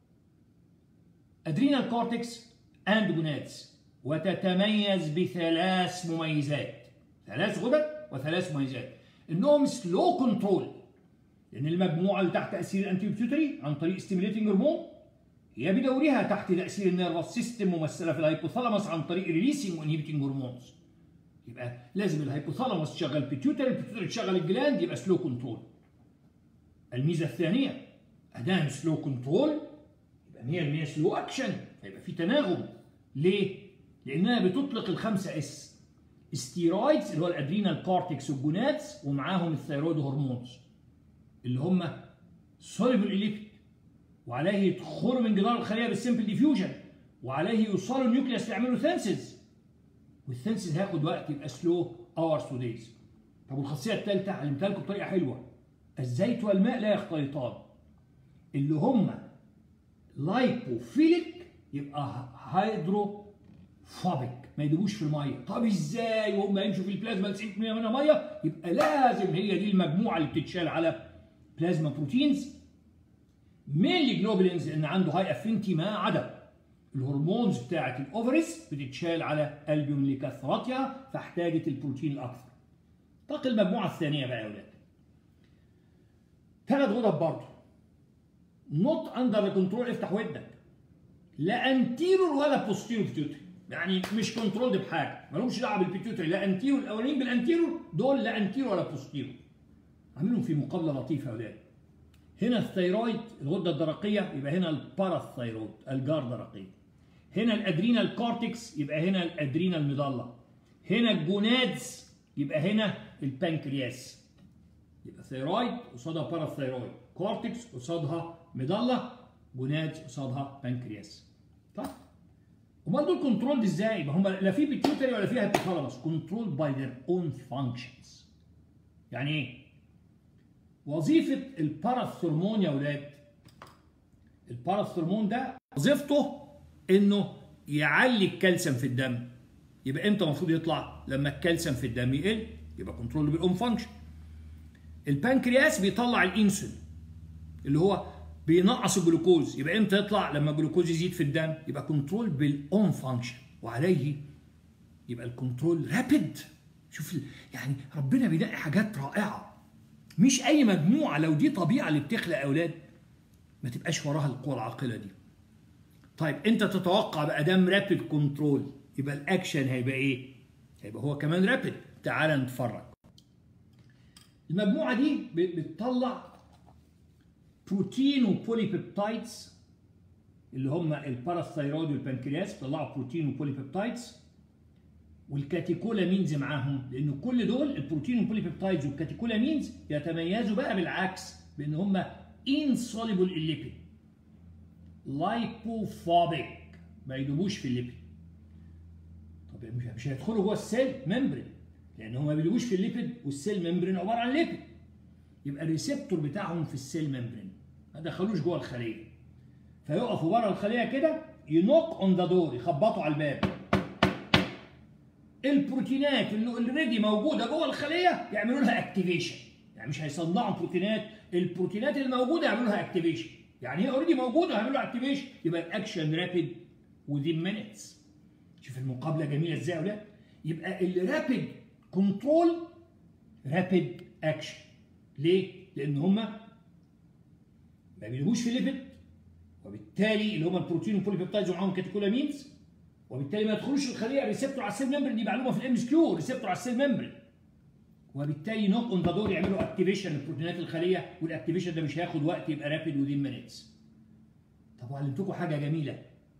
[SPEAKER 1] ادرينال كورتكس اند جونادز وتتميز بثلاث مميزات ثلاث غدد وثلاث مميزات انهم سلو كنترول لان المجموعه اللي تحت تاثير الانتيبيوتري عن طريق ستيميليتنج هرمون هي بدورها تحت تاثير النيرفس سيستم ممثله في الهيبوثالاموس عن طريق ريليسنج وانهبيتنج هرمونز يبقى لازم الهيبوثالاموس تشغل بيتيوتري البيتيوتري تشغل الجلاند يبقى سلو كنترول الميزه الثانيه ادام سلو كنترول يبقى 100% سلو اكشن هيبقى في تناغم ليه؟ لانها بتطلق الخمسه اس ستيرويدز اللي هو الادرينال كورتكس والجونادز ومعاهم الثيرويد هرمونز اللي هم سوليبل اليبيد وعليه يدخلوا من جدار الخليه بالسمبل ديفيوجن وعليه يوصلوا النيوكليوس يعملوا ثانسز والثانسز هياخد وقت يبقى سلو اورز تو دايز طب والخاصيه الثالثه علمتها لكم بطريقه حلوه الزيت والماء لا يختلطان اللي هم لايبوفيليك يبقى هيدروفوبيك ما يدوبوش في الميه طب ازاي وهم يمشوا في البلازما 90% منها ميه يبقى لازم هي دي المجموعه اللي بتتشال على بلازما بروتينز مينلي جلوبولينز ان عنده هاي افينتي ما عدا الهرمونز بتاعه الاوفريس بتتشال على البيوم لكثرتها فاحتاجت البروتين الاكثر طاق المجموعه الثانيه بقى يا ولاد ثلاث غدد برضه نوت اندر كنترول افتح ودنك لا انتيرور ولا بوستيرور بيتيوتري يعني مش كنترول بحاجه مالهمش دعوه بالبيتيوتري لا انتيرور الاولين بالانتيرور دول لا انتيرور ولا بوستيرور عاملهم في مقابله لطيفه يا ولاد هنا الثيرويد الغده الدرقيه يبقى هنا الباراثيرويد الجار درقيه هنا الادرينال كورتكس يبقى هنا الادرينال ميدالا هنا الجونادز يبقى هنا البنكرياس يبقى ثيرويد قصادها باراثيرويد كورتكس قصادها ميدالا جونادز قصادها بنكرياس طيب امال دول كنترول ازاي؟ ما هم لا في بيتيوتري ولا فيها هيبوثالاموس كنترول باي ذير اون فانكشنز يعني ايه؟ وظيفه الباراثرمون يا ولاد الباراثرمون ده وظيفته انه يعلي الكالسيوم في الدم يبقى امتى المفروض يطلع؟ لما الكالسيوم في الدم يقل يبقى كنترول بالاون فانكشن البنكرياس بيطلع الانسولين اللي هو بينقص الجلوكوز يبقى امتى يطلع لما الجلوكوز يزيد في الدم يبقى كنترول بالاون فانكشن وعليه يبقى الكنترول رابيد شوف يعني ربنا بينقي حاجات رائعه مش اي مجموعه لو دي طبيعه اللي بتخلق اولاد ما تبقاش وراها القوه العاقله دي طيب انت تتوقع بقى دام رابيد كنترول يبقى الاكشن هيبقى ايه هيبقى هو كمان رابيد تعال نتفرج المجموعه دي بتطلع بروتين وبوليبيبتايدز اللي هم الباراثايرويد والبنكرياس بيطلعوا بروتين وبوليبيبتايدز والكاتيكولامينز معاهم لان كل دول البروتين والبوليبيبتايدز والكاتيكولامينز يتميزوا بقى بالعكس بان هم insoluble الليبيد لايبوفوبيك ما يدوبوش في الليبيد طب مش هيدخلوا جوه السيل ممبرين لان هم ما بيدوبوش في الليبيد والسيل ممبرين عباره عن ليبيد يبقى الريسبتور بتاعهم في السيل ممبرين ما دخلوش جوه الخليه فيقفوا بره الخليه كده ينوك اون ذا دور يخبطوا على الباب البروتينات اللي اوريدي موجوده جوه الخليه يعملوا لها اكتيفيشن يعني مش هيصنعوا بروتينات البروتينات اللي موجوده يعملوا لها اكتيفيشن يعني هي اوريدي موجوده هيعملوا لها اكتيفيشن يبقى الاكشن رابيد within minutes شوف المقابله جميله ازاي يا اولاد يبقى الرابيد كنترول رابيد اكشن ليه؟ لان هما ما بيلهوش في الليبيد وبالتالي اللي هما البروتين والبوليبيبتايدز ومعاهم كاتيكولامينز وبالتالي ما يدخلوش الخليه ريسبتور على السيل ممبرين دي معلومه في الام اس كيو ريسبتور على السيل ممبرين وبالتالي نوك اون ذا دور يعملوا اكتيفيشن لبروتينات الخليه والاكتيفيشن ده مش هياخد وقت يبقى رابيد وذين مينيتس طب وعلمتكم حاجه جميله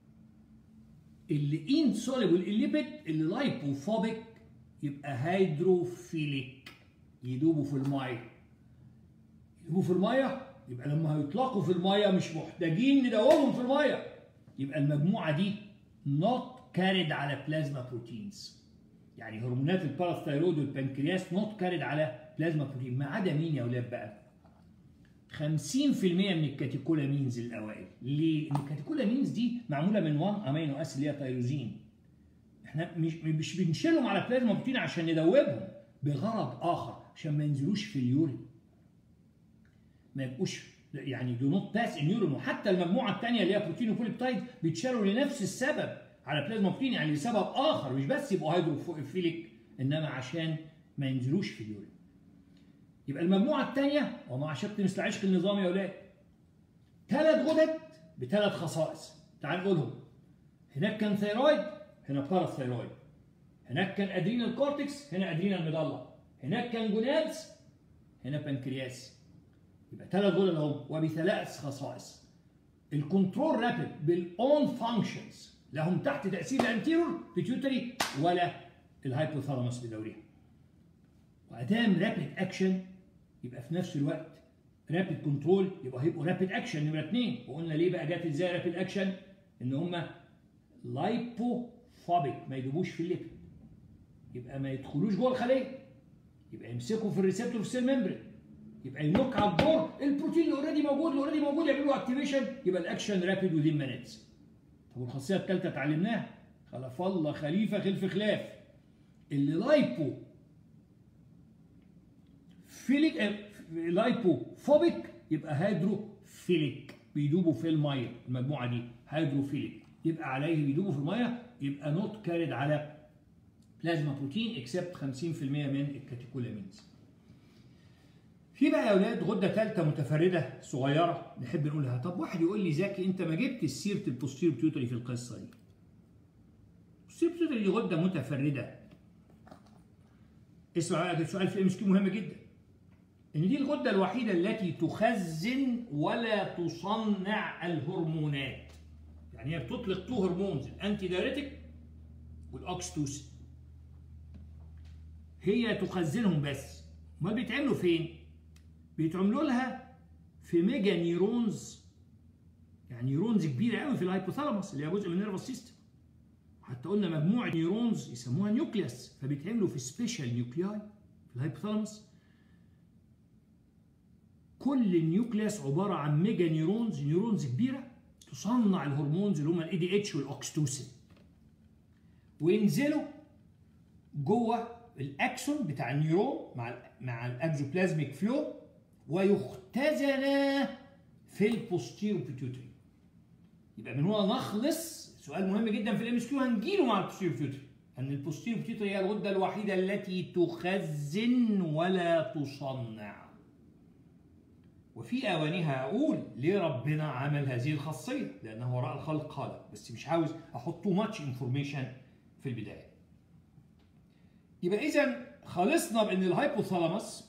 [SPEAKER 1] اللي انسوليبل الليبيد اللي لايبوفوبيك يبقى هيدروفيليك يدوبوا في الميه يدوبوا في الميه يبقى لما هيطلقوا في الميه مش محتاجين ندوبهم في الميه يبقى المجموعه دي نوت كارد على بلازما بروتينز يعني هرمونات الباراثايرويد والبنكرياس نوت كارد على بلازما بروتين ما عدا مين يا اولاد بقى 50% من الكاتيكولامينز الاوائل ليه؟ لان الكاتيكولامينز دي معموله من 1 امينو اسيد اللي هي تيروزين احنا مش مش بنشيلهم على بلازما بروتين عشان ندوبهم بغرض اخر عشان ما ينزلوش في اليورين ما يبقوش يعني دو نوت باس ان يورين وحتى المجموعه الثانيه اللي هي بروتين وبوليبتايد بيتشالوا لنفس السبب على بلازما بروتين يعني لسبب اخر مش بس يبقوا هيدروفيليك انما عشان ما ينزلوش في اليورين يبقى المجموعه الثانيه وما عشقت مثل عشق النظام يا اولاد ثلاث غدد بثلاث خصائص تعال نقولهم هناك كان ثيرويد هنا باراثيرويد هناك كان ادرينال كورتكس هنا ادرينال ميدالا هناك كان جونادز هنا بنكرياس يبقى ثلاث غدد اهو وبثلاث خصائص الكنترول رابيد بالاون فانكشنز لهم تحت تاثير الانتيرور بيتيوتري ولا الهايبوثالاموس بدورها وادام رابيد اكشن يبقى في نفس الوقت رابيد كنترول يبقى هيبقوا رابيد اكشن نمره اثنين وقلنا ليه بقى جت ازاي رابيد اكشن ان هم لايبوفوبيك ما يدوبوش في الليبيد يبقى ما يدخلوش جوه الخليه يبقى يمسكوا في الريسبتور في السيل ممبرين يبقى ينوك على الدور البروتين اللي اوريدي موجود اللي اوريدي موجود يعملوا اكتيفيشن يبقى الاكشن رابيد وذين مينتس طب والخاصيه الثالثه اتعلمناها خلف الله خليفه خلف خلاف اللي لايبو فيليك لايبو فوبيك يبقى هيدروفيليك بيدوبوا في الميه المجموعه دي هيدروفيليك يبقى عليه بيدوبوا في الميه يبقى نوت كارد على بلازما بروتين اكسبت 50% من الكاتيكولامينز في بقى يا اولاد غده ثالثه متفرده صغيره نحب نقولها طب واحد يقول لي زكي انت ما جبت سيره البوستير بيوتري في القصه دي البوستير بيوتري دي غده متفرده اسمع بقى ده سؤال في الام اس كيو مهم جدا ان دي الغده الوحيده التي تخزن ولا تصنع الهرمونات يعني هي بتطلق تو هرمونز الانتي دايريتك والاوكستوسين هي تخزنهم بس ما بيتعملوا فين بيتعملوا لها في ميجا نيرونز يعني نيرونز كبيره قوي في الهايبوثالاموس اللي هي جزء من النيرفس سيستم حتى قلنا مجموعه نيرونز يسموها نيوكليوس فبيتعملوا في سبيشال نيوكلياي في الهايبوثالاموس كل النيوكليوس عباره عن ميجا نيرونز نيرونز كبيره تصنع الهرمونز اللي هم الاي دي اتش والاوكستوسين وينزلوا جوه الاكسون بتاع النيورون مع مع الاكزوبلازميك فلو ويختزن في البوستيرو بيتيوتري يبقى من هنا نخلص سؤال مهم جدا في الام اس كيو هنجيله مع البوستيرو بيتيوتري ان البوستيرو بيتيوتري هي الغده الوحيده التي تخزن ولا تصنع وفي اوانها اقول ليه ربنا عمل هذه الخاصيه لانه وراء الخلق خالق بس مش عاوز احط تو ماتش انفورميشن في البدايه يبقى اذا خلصنا بان الهايبوثالاموس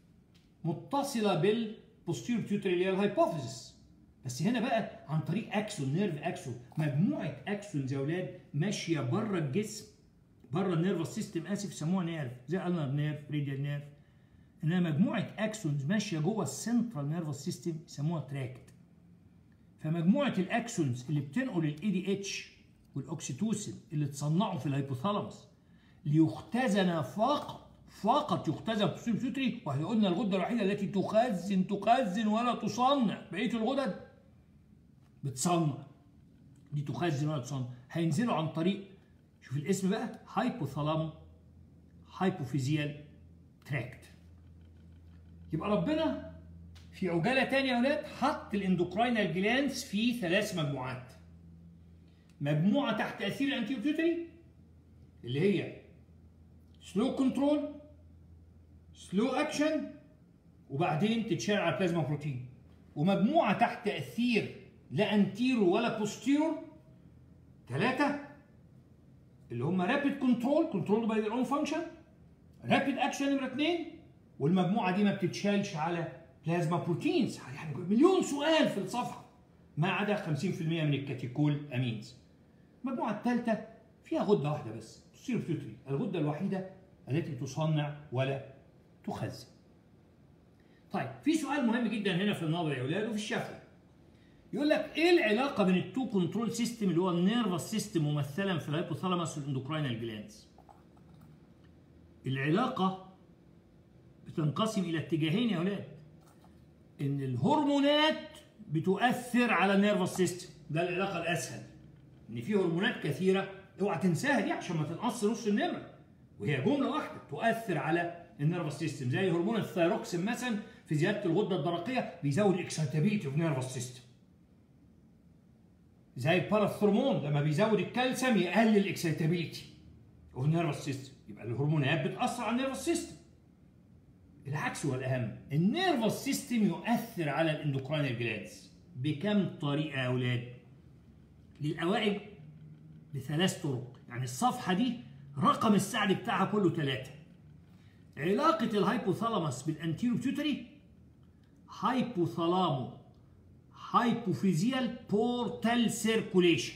[SPEAKER 1] متصله بالبوستيريور بيوتري اللي هي الهايبوفيزيس بس هنا بقى عن طريق اكسون نيرف اكسون مجموعه اكسونز يا اولاد ماشيه بره الجسم بره النيرفس سيستم اسف يسموها نيرف زي النر نيرف ريديال نيرف انها مجموعه اكسونز ماشيه جوه السنترال نيرفس سيستم يسموها تراكت فمجموعه الاكسونز اللي بتنقل الاي دي اتش والاوكسيتوسين اللي تصنعوا في الهايبوثالاموس ليختزن فقط فقط يختزن في البيوتري واحنا قلنا الغده الوحيده التي تخزن تخزن ولا تصنع بقيه الغدد بتصنع دي تخزن ولا تصنع هينزلوا عن طريق شوف الاسم بقى هايبوثالامو هايبوفيزيال تراكت يبقى ربنا في عجاله تانية يا اولاد حط الاندوكراينال جلانس في ثلاث مجموعات مجموعه تحت تاثير الانتيوبيوتري اللي هي سلو كنترول سلو اكشن وبعدين تتشال على البلازما بروتين ومجموعه تحت تاثير لا انتيرو ولا بوستيرو ثلاثه اللي هم رابيد كنترول كنترول باي ذير اون فانكشن رابيد اكشن نمره اثنين والمجموعه دي ما بتتشالش على بلازما بروتينز يعني مليون سؤال في الصفحه ما عدا 50% من الكاتيكول امينز المجموعه الثالثه فيها غده واحده بس تصير بيوتري الغده الوحيده التي تصنع ولا تخزن طيب في سؤال مهم جدا هنا في النظر يا اولاد وفي الشفوي يقول لك ايه العلاقه بين التو كنترول سيستم اللي هو النيرفس سيستم ممثلا في الهيبوثالاموس والاندوكراينال جلاندز العلاقه بتنقسم الى اتجاهين يا اولاد ان الهرمونات بتؤثر على النيرفس سيستم ده العلاقه الاسهل ان في هرمونات كثيره اوعى تنساها دي عشان ما تنقص نص النمره وهي جمله واحده تؤثر على النيرفس سيستم زي هرمون الثايروكسين مثلا في زياده الغده الدرقيه بيزود الاكسيتابيلتي اوف نيرفس سيستم زي الباراثرمون لما بيزود الكالسيوم يقلل الاكسيتابيلتي اوف نيرفس سيستم يبقى الهرمونات بتاثر على النيرفس سيستم العكس هو الاهم النيرفس سيستم يؤثر على الاندوكراينال جلاندز بكم طريقه يا اولاد للاوائل بثلاث طرق يعني الصفحه دي رقم السعد بتاعها كله 3 علاقة الهايبوثالاموس بالانتيرو بيوتري هايبوثالامو هايبوفيزيال بورتال سيركوليشن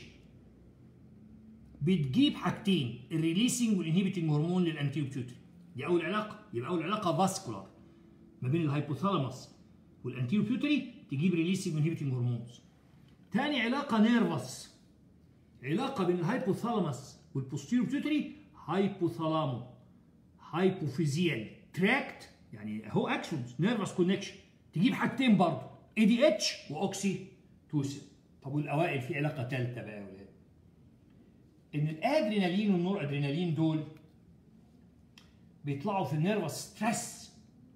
[SPEAKER 1] بتجيب حاجتين الريليسنج والانهيبيتنج هرمون للانتيرو بيوتري دي اول علاقه يبقى اول علاقه فاسكولار ما بين الهايبوثالاموس والانتيرو بيوتري تجيب ريليسنج وانهيبيتنج هرمونز تاني علاقه نيرفس علاقه بين الهايبوثالاموس والبوستيرو بيوتري هايبوثالامو هايبوفيزيال تراكت يعني هو اكشنز نيرفس كونكشن تجيب حاجتين برضه اي دي اتش واوكسي توسين طب والاوائل في علاقه ثالثه بقى يا ولاد ان الادرينالين والنور ادرينالين دول بيطلعوا في النيرفس ستريس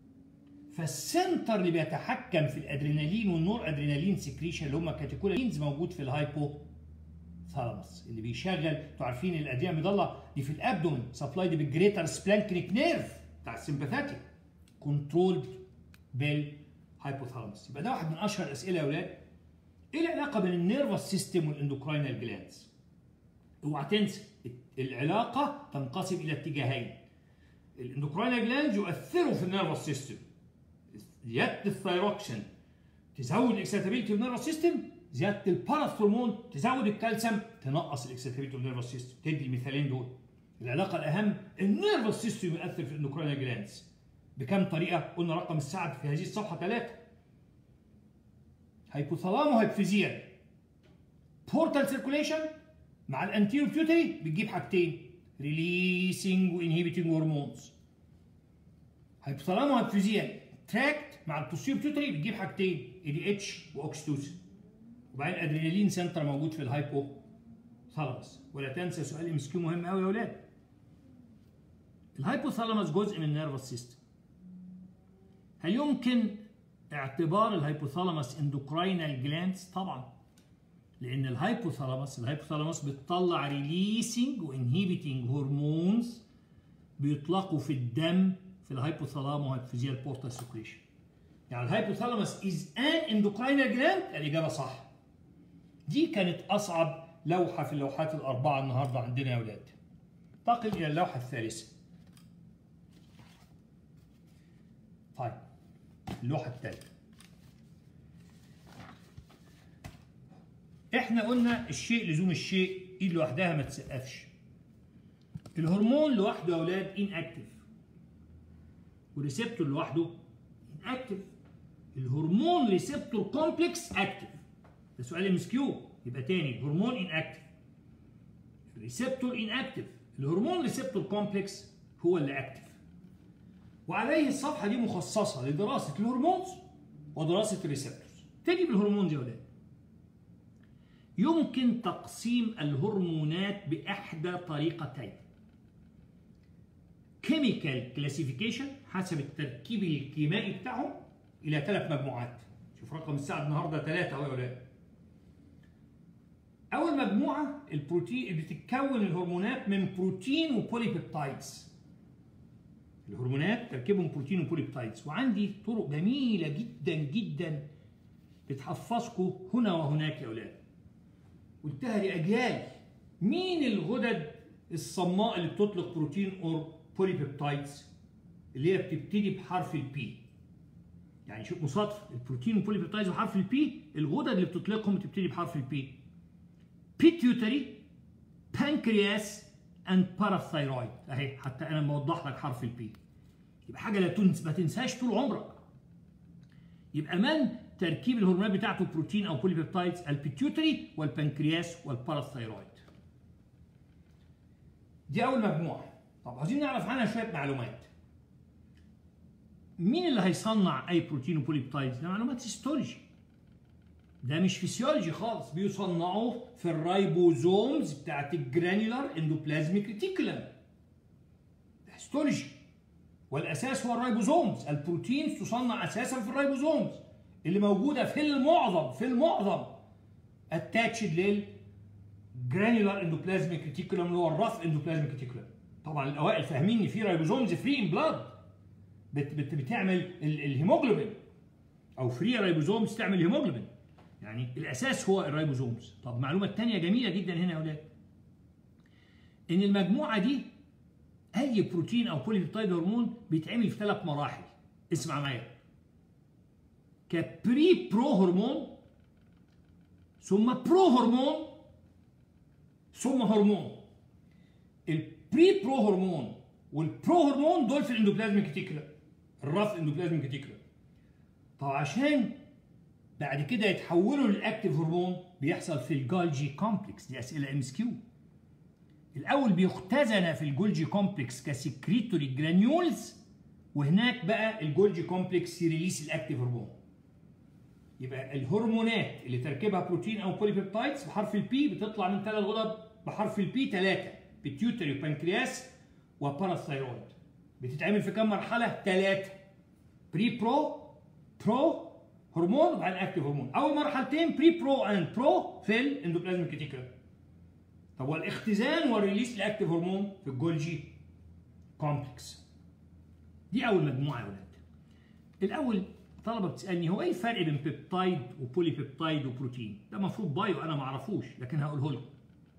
[SPEAKER 1] فالسنتر اللي بيتحكم في الادرينالين والنور ادرينالين سكريشن اللي هم كاتيكولينز موجود في الهايبو ثالاموس اللي بيشغل انتوا عارفين الادرينال مضله دي في الابدومن سبلايد بالجريتر سبلانكنيك نيرف بتاع السمباثاتيك كنترولد بالهايبوثالاموس يبقى ده واحد من اشهر الاسئله يا اولاد ايه العلاقه بين النيرفس سيستم والاندوكراينال جلاندز اوعى تنسى العلاقه تنقسم الى اتجاهين الاندوكراينال جلاندز يؤثروا في النيرفس سيستم زياده الثايروكسين تزود الاكسيتابيلتي اوف النيرفس سيستم زياده الباراثرمون تزود الكالسيوم تنقص الاكسيتابيلتي اوف النيرفس سيستم تدي المثالين دول العلاقه الاهم النيرفس سيستم يؤثر في الاندوكراينال جلاندز بكم طريقه قلنا رقم السعد في هذه الصفحه ثلاثه هايبوثالامو هايبوفيزيال بورتال سيركوليشن مع الانتيرو بيوتري بتجيب حاجتين ريليسنج وانهيبيتنج هرمونز هايبوثالامو هايبوفيزيال تراكت مع البوستيرو بيوتري بتجيب حاجتين اي دي اتش واوكستوسين وبعدين ادرينالين سنتر موجود في الهايبو ثالاموس ولا تنسى سؤال ام اس كيو مهم قوي يا اولاد الهايبوثالاموس جزء من النيرفس سيستم هل يمكن اعتبار الهايبوثالاموس اندوكراينال جلاندز طبعا لان الهايبوثالاموس الهايبوثالاموس بتطلع ريليسنج وانهيبيتنج هرمونز بيطلقوا في الدم في الهايبوثالامو هايبوفيزيال بورتال سكريشن يعني الهايبوثالاموس از ان اندوكراينال جلاند الاجابه صح دي كانت اصعب لوحه في اللوحات الاربعه النهارده عندنا يا اولاد انتقل الى اللوحه الثالثه طيب اللوحه الثالثه احنا قلنا الشيء لزوم الشيء ايد لوحدها ما تسقفش الهرمون لوحده يا اولاد ان اكتف والريسبتور لوحده ان اكتف الهرمون ريسبتور كومبلكس اكتف ده سؤال ام اس كيو يبقى تاني هرمون ان اكتف الريسبتور ان اكتف الهرمون ريسبتور كومبلكس هو اللي اكتف وعليه الصفحه دي مخصصه لدراسه الهرمونز ودراسه الريسبتورز تجي بالهرمونز يا اولاد يمكن تقسيم الهرمونات باحدى طريقتين كيميكال كلاسيفيكيشن حسب التركيب الكيميائي بتاعهم الى ثلاث مجموعات شوف رقم الساعه النهارده ثلاثه اهو يا ولاد اول مجموعه البروتين بتتكون الهرمونات من بروتين وبوليبيبتايدز الهرمونات تركيبهم بروتين وبوليبيبتايدز وعندي طرق جميله جدا جدا بتحفظكم هنا وهناك يا اولاد قلتها لاجيال مين الغدد الصماء اللي بتطلق بروتين اور بوليبيبتايدز اللي هي بتبتدي بحرف البي يعني شوف مصادفه البروتين والبوليبيبتايدز وحرف البي الغدد اللي بتطلقهم بتبتدي بحرف البي بيتيوتري بانكرياس اند باراثايرويد اهي حتى انا موضح لك حرف البي يبقى حاجه لا تنس ما تنساش طول عمرك يبقى من تركيب الهرمونات بتاعته بروتين او بوليبيبتايدز البيتيوتري والبنكرياس والباراثايرويد دي اول مجموعه طب عايزين نعرف عنها شويه معلومات مين اللي هيصنع اي بروتين وبوليبتايدز ده معلومات هيستولوجي ده مش فيسيولوجي خالص بيصنعوا في الرايبوزومز بتاعت الجرانيولار اندوبلازميك ريتيكولم ده هيستولوجي والاساس هو الرايبوزومز البروتينز تصنع اساسا في الرايبوزومز اللي موجوده في المعظم في المعظم اتاتشد لل جرانيولار اندوبلازميك ريتيكولم اللي هو الرف اندوبلازميك ريتيكولم طبعا الاوائل فاهمين ان في رايبوزومز فري ان بلاد بت بت بتعمل الهيموجلوبين او فري رايبوزومز تعمل هيموجلوبين يعني الاساس هو الرايبوزومز طب المعلومه الثانيه جميله جدا هنا يا اولاد ان المجموعه دي اي بروتين او بوليبيبتايد هرمون بيتعمل في ثلاث مراحل اسمع معايا كبري برو هرمون ثم برو هرمون ثم هرمون البري برو هرمون والبرو هرمون دول في الاندوبلازميك كتيكولا الرف اندوبلازميك كتيكولا طب عشان بعد كده يتحولوا للاكتيف هرمون بيحصل في الجولجي كومبلكس دي اسئله ام اس كيو الاول بيختزن في الجولجي كومبلكس كسكريتوري جرانيولز وهناك بقى الجولجي كومبلكس يريليس الاكتيف هرمون يبقى الهرمونات اللي تركيبها بروتين او بوليبيبتايدز بحرف البي بتطلع من ثلاث غدد بحرف البي ثلاثه بيتيوتري وبنكرياس وباراثايرويد بتتعمل في كم مرحله؟ ثلاثه بري برو برو هرمون وبعدين اكتيف هرمون اول مرحلتين بري برو اند برو في الاندوبلازم كيتيكولا طب والاختزان والريليس لاكتيف هرمون في الجولجي كومبلكس دي اول مجموعه يا ولاد الاول طلبه بتسالني هو ايه الفرق بين بيبتايد وبولي بيبتايد وبروتين ده المفروض بايو انا ما اعرفوش لكن هقوله لكم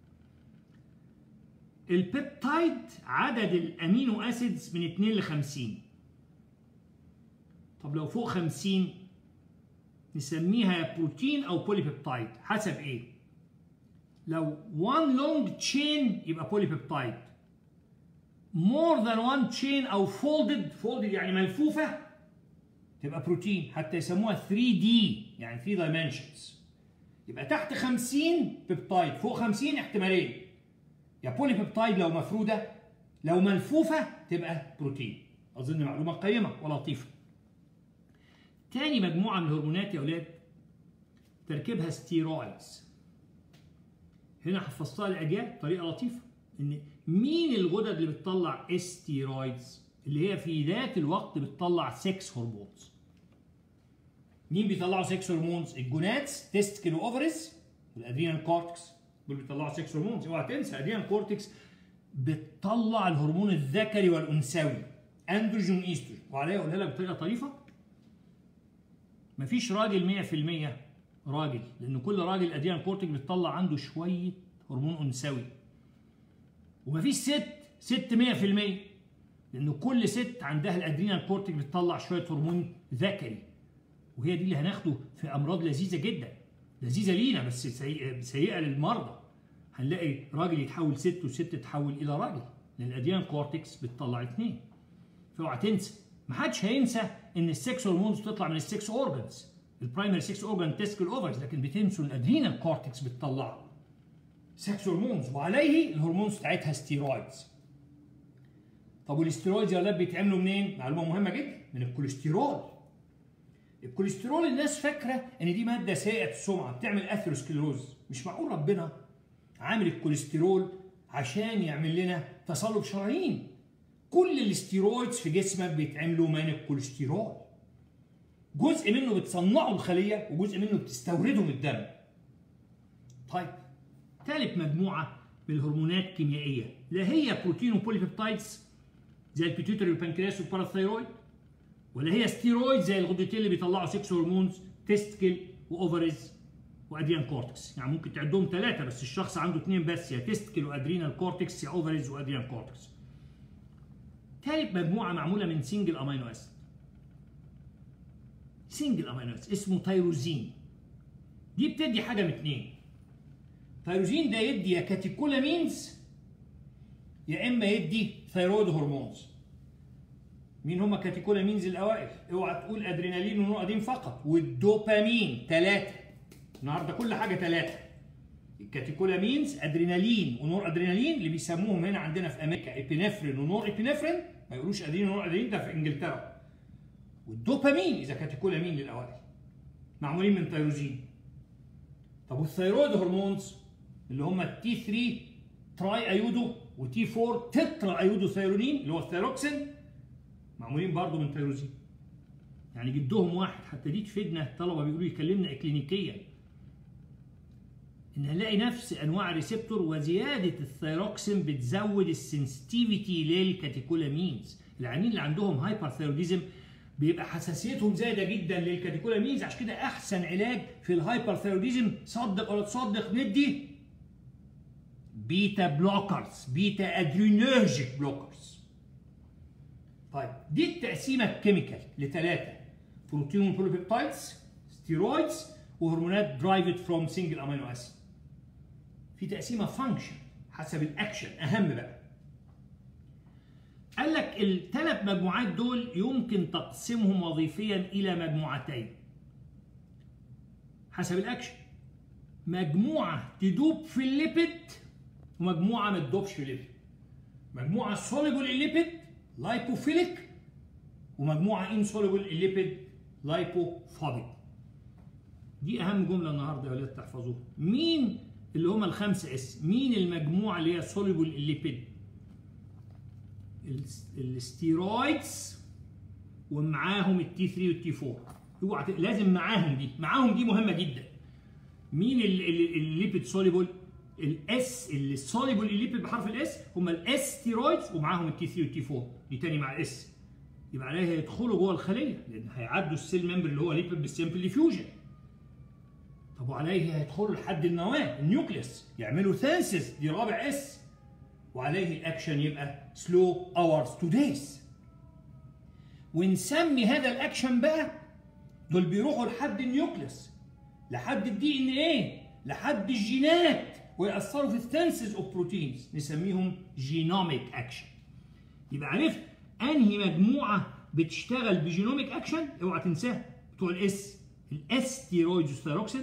[SPEAKER 1] البيبتايد عدد الامينو اسيدز من 2 ل 50 طب لو فوق 50 نسميها بروتين او بولي بيبتايد حسب ايه لو one long chain يبقى بولي بيبتايد more than one chain او folded folded يعني ملفوفه تبقى بروتين حتى يسموها 3 دي يعني 3 dimensions يبقى تحت 50 بيبتايد فوق 50 احتمالين يا بولي بيبتايد لو مفروده لو ملفوفه تبقى بروتين اظن معلومه قيمه ولطيفه تاني مجموعه من الهرمونات يا اولاد تركيبها ستيرويدز هنا حفظتها الاجيال بطريقه لطيفه ان مين الغدد اللي بتطلع استيرويدز اللي هي في ذات الوقت بتطلع 6 هرمونز مين بيطلعوا 6 هرمونز الجوناتس تستكل واوفرز والادرينال كورتكس دول بيطلعوا 6 هرمونز اوعى تنسى الادرينال كورتكس بتطلع الهرمون الذكري والانثوي اندروجين وايستروجين وعليها اقولها لك بطريقه طريفه مفيش راجل 100% راجل لان كل راجل ادرينال كورتكس بتطلع عنده شويه هرمون انثوي ومفيش ست ست 100% لان كل ست عندها الادرينال كورتكس بتطلع شويه هرمون ذكري وهي دي اللي هناخده في امراض لذيذه جدا لذيذه لينا بس سيئه, سيئة للمرضى هنلاقي راجل يتحول ست وست تتحول الى راجل لان الادرينال كورتكس بتطلع اثنين فاوعى تنسى محدش هينسى ان السكس هرمونز بتطلع من السكس اورجنز البرايمري سكس اورجن تسكل اوفرز لكن بتنسوا الادرينال كورتكس بتطلع سكس هرمونز وعليه الهرمونز بتاعتها ستيرويدز طب والاستيرويدز يا ولاد بيتعملوا منين؟ معلومه مهمه جدا من الكوليسترول الكوليسترول الناس فاكره ان دي ماده سيئه السمعه بتعمل اثيروسكليروز مش معقول ربنا عامل الكوليسترول عشان يعمل لنا تصلب شرايين كل الاستيرويدز في جسمك بيتعملوا من الكوليسترول جزء منه بتصنعه الخليه وجزء منه بتستورده من الدم طيب ثالث مجموعه من الهرمونات الكيميائيه لا هي بروتين وبوليبيبتايدز زي البيتيوتري والبنكرياس والباراثايرويد ولا هي ستيرويد زي الغدتين اللي بيطلعوا 6 هرمونز تستكل واوفرز وادريان كورتكس يعني ممكن تعدهم ثلاثه بس الشخص عنده اثنين بس يا تستكل وادرينال كورتكس يا اوفرز وادريان كورتكس ثالث مجموعه معموله من سنجل امينو اسيد سنجل امينو اسيد اسمه تيروزين دي بتدي حاجه من اثنين تيروزين ده يدي يا كاتيكولامينز يا اما يدي ثيرويد هرمونز مين هما كاتيكولامينز الاوائل اوعى تقول ادرينالين ونورادين فقط والدوبامين ثلاثه النهارده كل حاجه ثلاثه الكاتيكولامينز ادرينالين ونور ادرينالين اللي بيسموهم هنا عندنا في امريكا ابينفرين ونور ابينفرين ما يقولوش ادرينالين ونور ادرينالين ده في انجلترا والدوبامين اذا كاتيكولامين للاوائل معمولين من تيروزين طب والثيرويد هرمونز اللي هم التي 3 تراي ايودو وتي 4 تترا ايودو ثيرونين اللي هو الثيروكسين معمولين برضه من تيروزين يعني جدهم واحد حتى دي تفيدنا الطلبه بيقولوا يكلمنا اكلينيكيا ان هنلاقي نفس انواع الريسبتور وزياده الثيروكسين بتزود السنسيتيفيتي للكاتيكولامينز العيانين اللي عندهم هايبرثيروديزم بيبقى حساسيتهم زايده جدا للكاتيكولامينز عشان كده احسن علاج في الهايبرثيروديزم صدق ولا تصدق ندي بيتا بلوكرز بيتا ادرينرجيك بلوكرز طيب دي التقسيمه الكيميكال لثلاثه بروتين وبوليبيبتايدز ستيرويدز وهرمونات درايفد فروم سنجل امينو اسيد في تقسيمه فانكشن حسب الاكشن اهم بقى قال لك الثلاث مجموعات دول يمكن تقسيمهم وظيفيا الى مجموعتين حسب الاكشن مجموعه تدوب في الليبيد ومجموعه ما تدوبش في الليبيد مجموعه سوليبل الليبيد لايبوفيليك ومجموعه انسوليبل الليبيد لايبوفوبيك دي اهم جمله النهارده يا ولاد تحفظوها مين اللي هم الخمسه اس مين المجموعه اللي هي سوليبل الليبيد الستيرويدز ومعاهم التي 3 والتي 4 اوعى لازم معاهم دي معاهم دي مهمه جدا مين الليبيد سوليبل الاس السوليبل الليبيد بحرف الاس هم الاس ستيرويدز ومعاهم التي 3 والتي 4 دي تاني مع الاس يبقى عليها هيدخلوا جوه الخليه لان هيعدوا السيل ممبر اللي هو ليبيد بالسيمبل ديفيوجن طب وعليه هيدخلوا لحد النواه النيوكليس يعملوا ثانسس دي رابع اس وعليه الاكشن يبقى سلو اورز تو دايز ونسمي هذا الاكشن بقى دول بيروحوا لحد النيوكليس لحد الدي ان ايه لحد الجينات ويأثروا في الثانسز اوف بروتينز نسميهم جينوميك اكشن يبقى عرفت انهي مجموعه بتشتغل بجينوميك اكشن اوعى تنساها بتوع الاس الاس ستيرويد وستيروكسين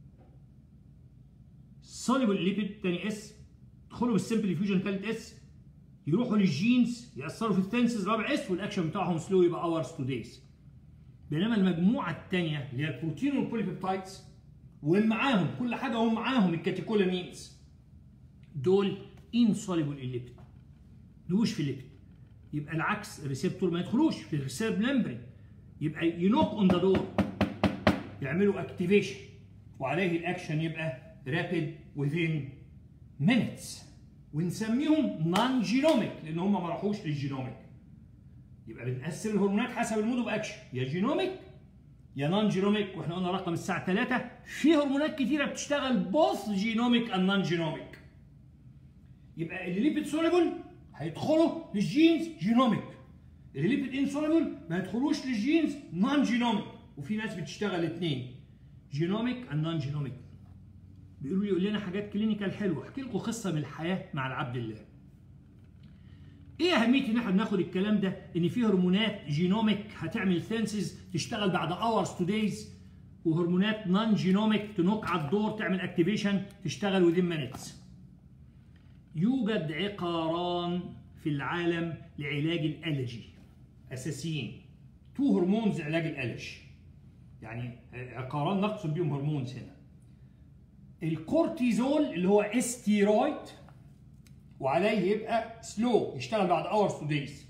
[SPEAKER 1] سوليبل ليبيد تاني اس يدخلوا بالسمبل فيوجن ثالث اس يروحوا للجينز ياثروا في الثانسز رابع اس والاكشن بتاعهم سلو يبقى اورز تو دايز بينما المجموعه الثانيه اللي هي البروتين والبوليبيبتايدز ومعاهم كل حاجه هم معاهم الكاتيكولامينز دول انسوليبل الليبيد دوش في الليبيد يبقى العكس الريسبتور ما يدخلوش في الريسيرب ممبرين يبقى ينوك اون ذا دور يعملوا اكتيفيشن وعليه الاكشن يبقى رابيد within minutes ونسميهم نون جينوميك لان هم ما راحوش للجينوميك يبقى بنقسم الهرمونات حسب المود اوف اكشن يا جينوميك يا نون جينوميك واحنا قلنا رقم الساعه 3 في هرمونات كتيره بتشتغل بوث جينوميك اند نون جينوميك يبقى اللي ليبيد سوليبل هيدخلوا للجينز جينوميك اللي ليبيد انسوليبل ما يدخلوش للجينز نون جينوميك وفي ناس بتشتغل الاثنين جينوميك اند نون جينوميك بيقولوا لي يقول لنا حاجات كلينيكال حلوه احكي لكم قصه من الحياه مع العبد الله ايه اهميه ان احنا بناخد الكلام ده ان في هرمونات جينوميك هتعمل ثانسز تشتغل بعد اورز تو دايز وهرمونات نون جينوميك تنوك على الدور تعمل اكتيفيشن تشتغل وذين مينتس يوجد عقاران في العالم لعلاج الالرجي اساسيين تو هرمونز علاج الالرجي يعني عقاران نقصد بيهم هرمونز هنا الكورتيزول اللي هو استيرويد وعليه يبقى سلو يشتغل بعد اورز تو دايز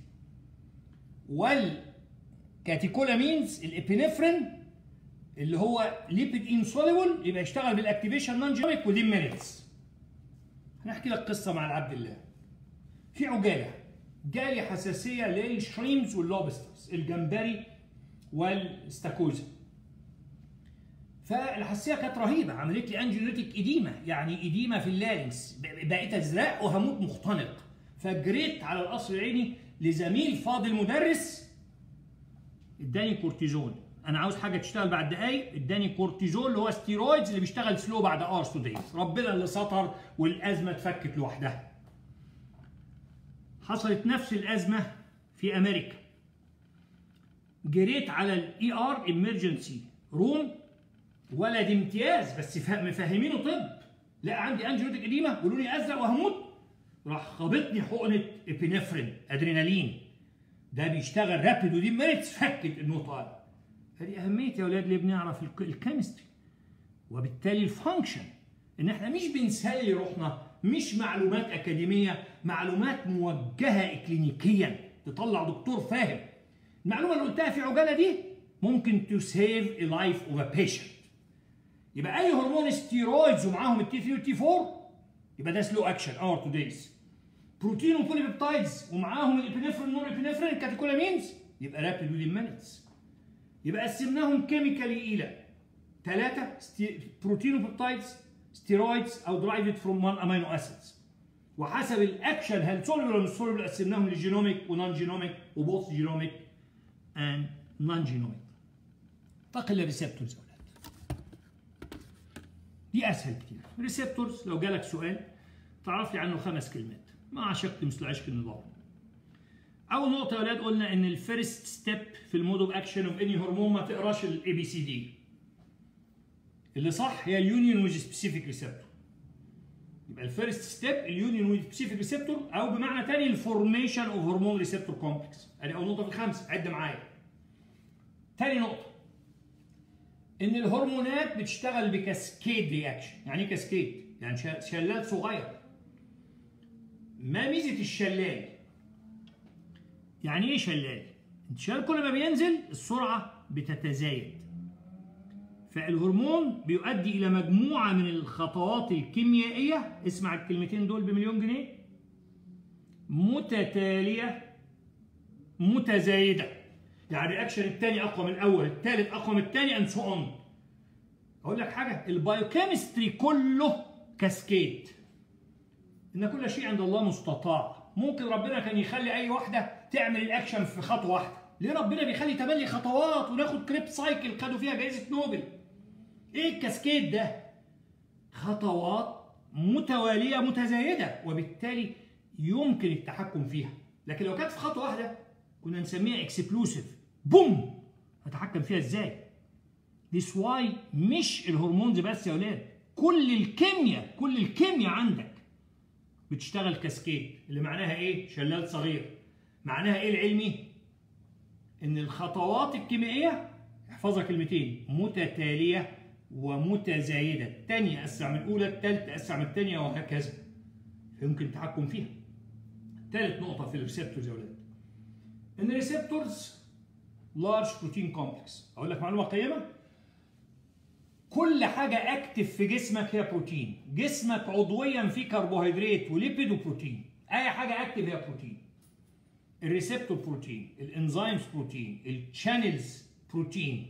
[SPEAKER 1] والكاتيكولامينز الابينفرين اللي هو ليبيد انسوليبل يبقى يشتغل بالاكتيفيشن نون جينيك within مينتس هنحكي لك قصه مع العبد الله في عجاله جالي حساسيه للشريمز واللوبسترز الجمبري والاستاكوزا فالحساسيه كانت رهيبه عملت لي انجيوليتيك اديمه يعني اديمه في اللارنكس بقيت ازرق وهموت مختنق فجريت على القصر العيني لزميل فاضل مدرس اداني كورتيزون انا عاوز حاجه تشتغل بعد دقايق اداني كورتيزون اللي هو ستيرويدز اللي بيشتغل سلو بعد اورز تو دايز ربنا اللي ستر والازمه اتفكت لوحدها حصلت نفس الازمه في امريكا جريت على الاي ار امرجنسي روم ولد امتياز بس مفهمينه طب لا عندي انجيوتيك اديمه قولوا لي ازرق وهموت راح خابطني حقنه ابينفرين ادرينالين ده بيشتغل رابيد ودي مينتس فكت النقطه هذه اهميه يا اولاد اللي بنعرف الكيمستري وبالتالي الفانكشن ان احنا مش بنسلي روحنا مش معلومات اكاديميه معلومات موجهه اكلينيكيا تطلع دكتور فاهم المعلومه اللي قلتها في عجاله دي ممكن تو سيف ا لايف اوف ا بيشنت يبقى اي هرمون ستيرويدز ومعاهم التي 3 والتي 4 يبقى ده سلو اكشن اور تو دايز بروتين وبوليبيبتايدز ومعاهم الابينفرين نور ابينفرين الكاتيكولامينز يبقى رابيد وذين مينتس يبقى قسمناهم كيميكالي الى ثلاثه ستي... بروتين وبيبتايدز ستيرويدز او درايفد فروم وان امينو اسيدز وحسب الاكشن هل سولبل ولا مش سولبل قسمناهم لجينوميك ونون جينوميك وبوث جينوميك اند نون جينوميك انتقل للريسبتورز يا اولاد دي اسهل كتير ريسبتورز لو جالك سؤال تعرف لي عنه خمس كلمات ما عشقت مثل عشق النظام اول نقطه يا اولاد قلنا ان الفيرست ستيب في المود اوف اكشن اوف اني هرمون ما تقراش الاي بي سي دي اللي صح هي اليونيون ويز سبيسيفيك ريسبتور يبقى الفيرست ستيب اليونيون ويز سبيسيفيك ريسبتور او بمعنى تاني الفورميشن اوف هرمون ريسبتور كومبلكس ادي اول نقطه في الخمسه عد معايا تاني نقطه ان الهرمونات بتشتغل بكاسكيد رياكشن يعني ايه كاسكيد يعني شلال صغير ما ميزه الشلال يعني ايه شلال الشلال كل ما بينزل السرعه بتتزايد فالهرمون بيؤدي الى مجموعه من الخطوات الكيميائيه اسمع الكلمتين دول بمليون جنيه متتاليه متزايده يعني الرياكشن الثاني اقوى من الاول الثالث اقوى من الثاني اند سو اون اقول لك حاجه البايوكيمستري كله كاسكيد ان كل شيء عند الله مستطاع ممكن ربنا كان يخلي اي واحده تعمل الاكشن في خطوه واحده ليه ربنا بيخلي تملي خطوات وناخد كريب سايكل خدوا فيها جائزه نوبل ايه الكاسكيد ده خطوات متواليه متزايده وبالتالي يمكن التحكم فيها لكن لو كانت في خطوه واحده كنا نسميها اكسبلوسيف بوم هتحكم فيها ازاي This why مش الهرمونز بس يا ولاد كل الكيمياء كل الكيمياء عندك بتشتغل كاسكيد اللي معناها ايه شلال صغير معناها ايه العلمي ان الخطوات الكيميائيه احفظها كلمتين متتاليه ومتزايده الثانيه اسرع من الاولى الثالثه اسرع من الثانيه وهكذا فيمكن التحكم فيها ثالث نقطه في الريسبتورز يا ولاد ان الريسبتورز لارج بروتين كومبلكس اقول لك معلومه قيمه كل حاجه اكتف في جسمك هي بروتين جسمك عضويا فيه كربوهيدرات وليبيد وبروتين اي حاجه اكتف هي بروتين الريسبتور بروتين الانزيمز بروتين الشانلز بروتين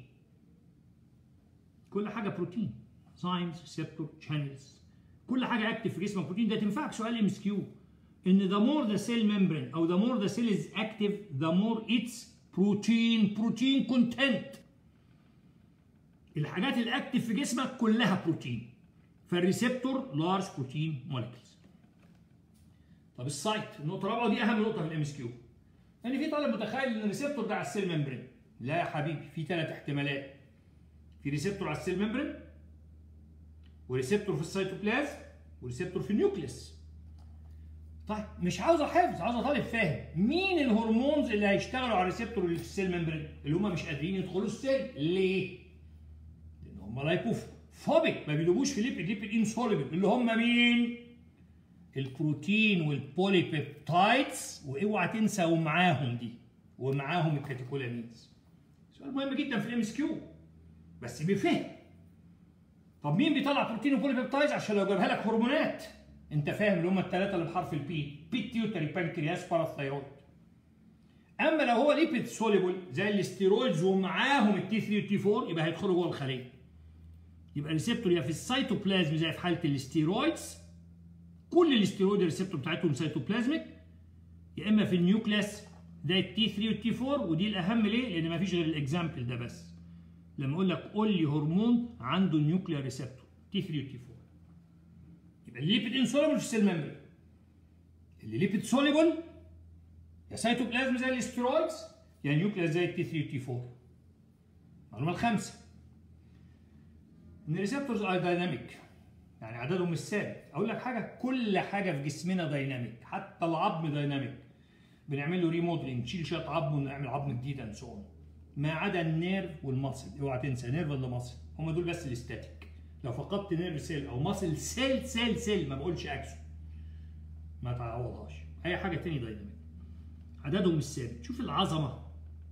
[SPEAKER 1] كل حاجه بروتين انزيمز ريسبتور شانلز كل حاجه اكتف في جسمك بروتين ده تنفعك سؤال ام اس كيو ان the more the cell membrane او the more the cell is active the more its protein protein content الحاجات الاكتف في جسمك كلها بروتين فالريسبتور لارج بروتين مولكيولز طب السايت النقطه الرابعه ودي اهم نقطه في الام اس كيو يعني في طالب متخيل ان الريسبتور ده على السيل ممبرين لا يا حبيبي في ثلاث احتمالات في ريسبتور على السيل ممبرين وريسبتور في السيتوبلازم وريسبتور في النيوكليس طيب مش عاوز حفظ عاوز طالب فاهم مين الهرمونز اللي هيشتغلوا على الريسبتور اللي في السيل ممبرين اللي هم مش قادرين يدخلوا السيل ليه؟ لان هم لايكوفوبيك ما بيدوبوش في ليبيد ليبيد انسوليبل اللي هم مين؟ البروتين والبوليبيبتايدز واوعى تنسى ومعاهم دي ومعاهم الكاتيكولامينز سؤال مهم جدا في الام اس كيو بس بفهم طب مين بيطلع بروتين وبوليبيبتايدز عشان لو جابها لك هرمونات انت فاهم اللي هم الثلاثه اللي بحرف البي بيتيوتري بانكرياس باراثايرويد اما لو هو ليبيد سوليبل زي الاستيرويدز ومعاهم التي 3 والتي 4 يبقى هيدخلوا جوه الخليه يبقى ريسبتور يا في السيتوبلازم زي في حاله الاستيرويدز كل الاستيرويد الريسبتور بتاعتهم سيتوبلازميك يا اما في النيوكلاس ده التي 3 والتي 4 ودي الاهم ليه؟ لان ما فيش غير الاكزامبل ده بس لما اقول لك قول لي هرمون عنده نيوكليار ريسبتور تي 3 والتي 4 يبقى الليبيد انسوليبل في السيل ممبرين اللي ليبيد سوليبل يا سيتوبلازم زي الاستيرويدز يا نيوكليس زي التي 3 والتي 4 المعلومه الخامسه ان الريسبتورز ار دايناميك يعني عددهم مش ثابت اقول لك حاجه كل حاجه في جسمنا دايناميك حتى العظم دايناميك بنعمل له ريموديلنج نشيل شويه عظم ونعمل عظم جديد اند سو ما عدا النيرف والمصل اوعى تنسى نيرف ولا مصل هم دول بس الاستاتيك لو فقدت نيرف سيل او مصل سيل سيل سيل ما بقولش اكسو ما تعوضهاش اي حاجه تاني دايناميك عددهم مش ثابت شوف العظمه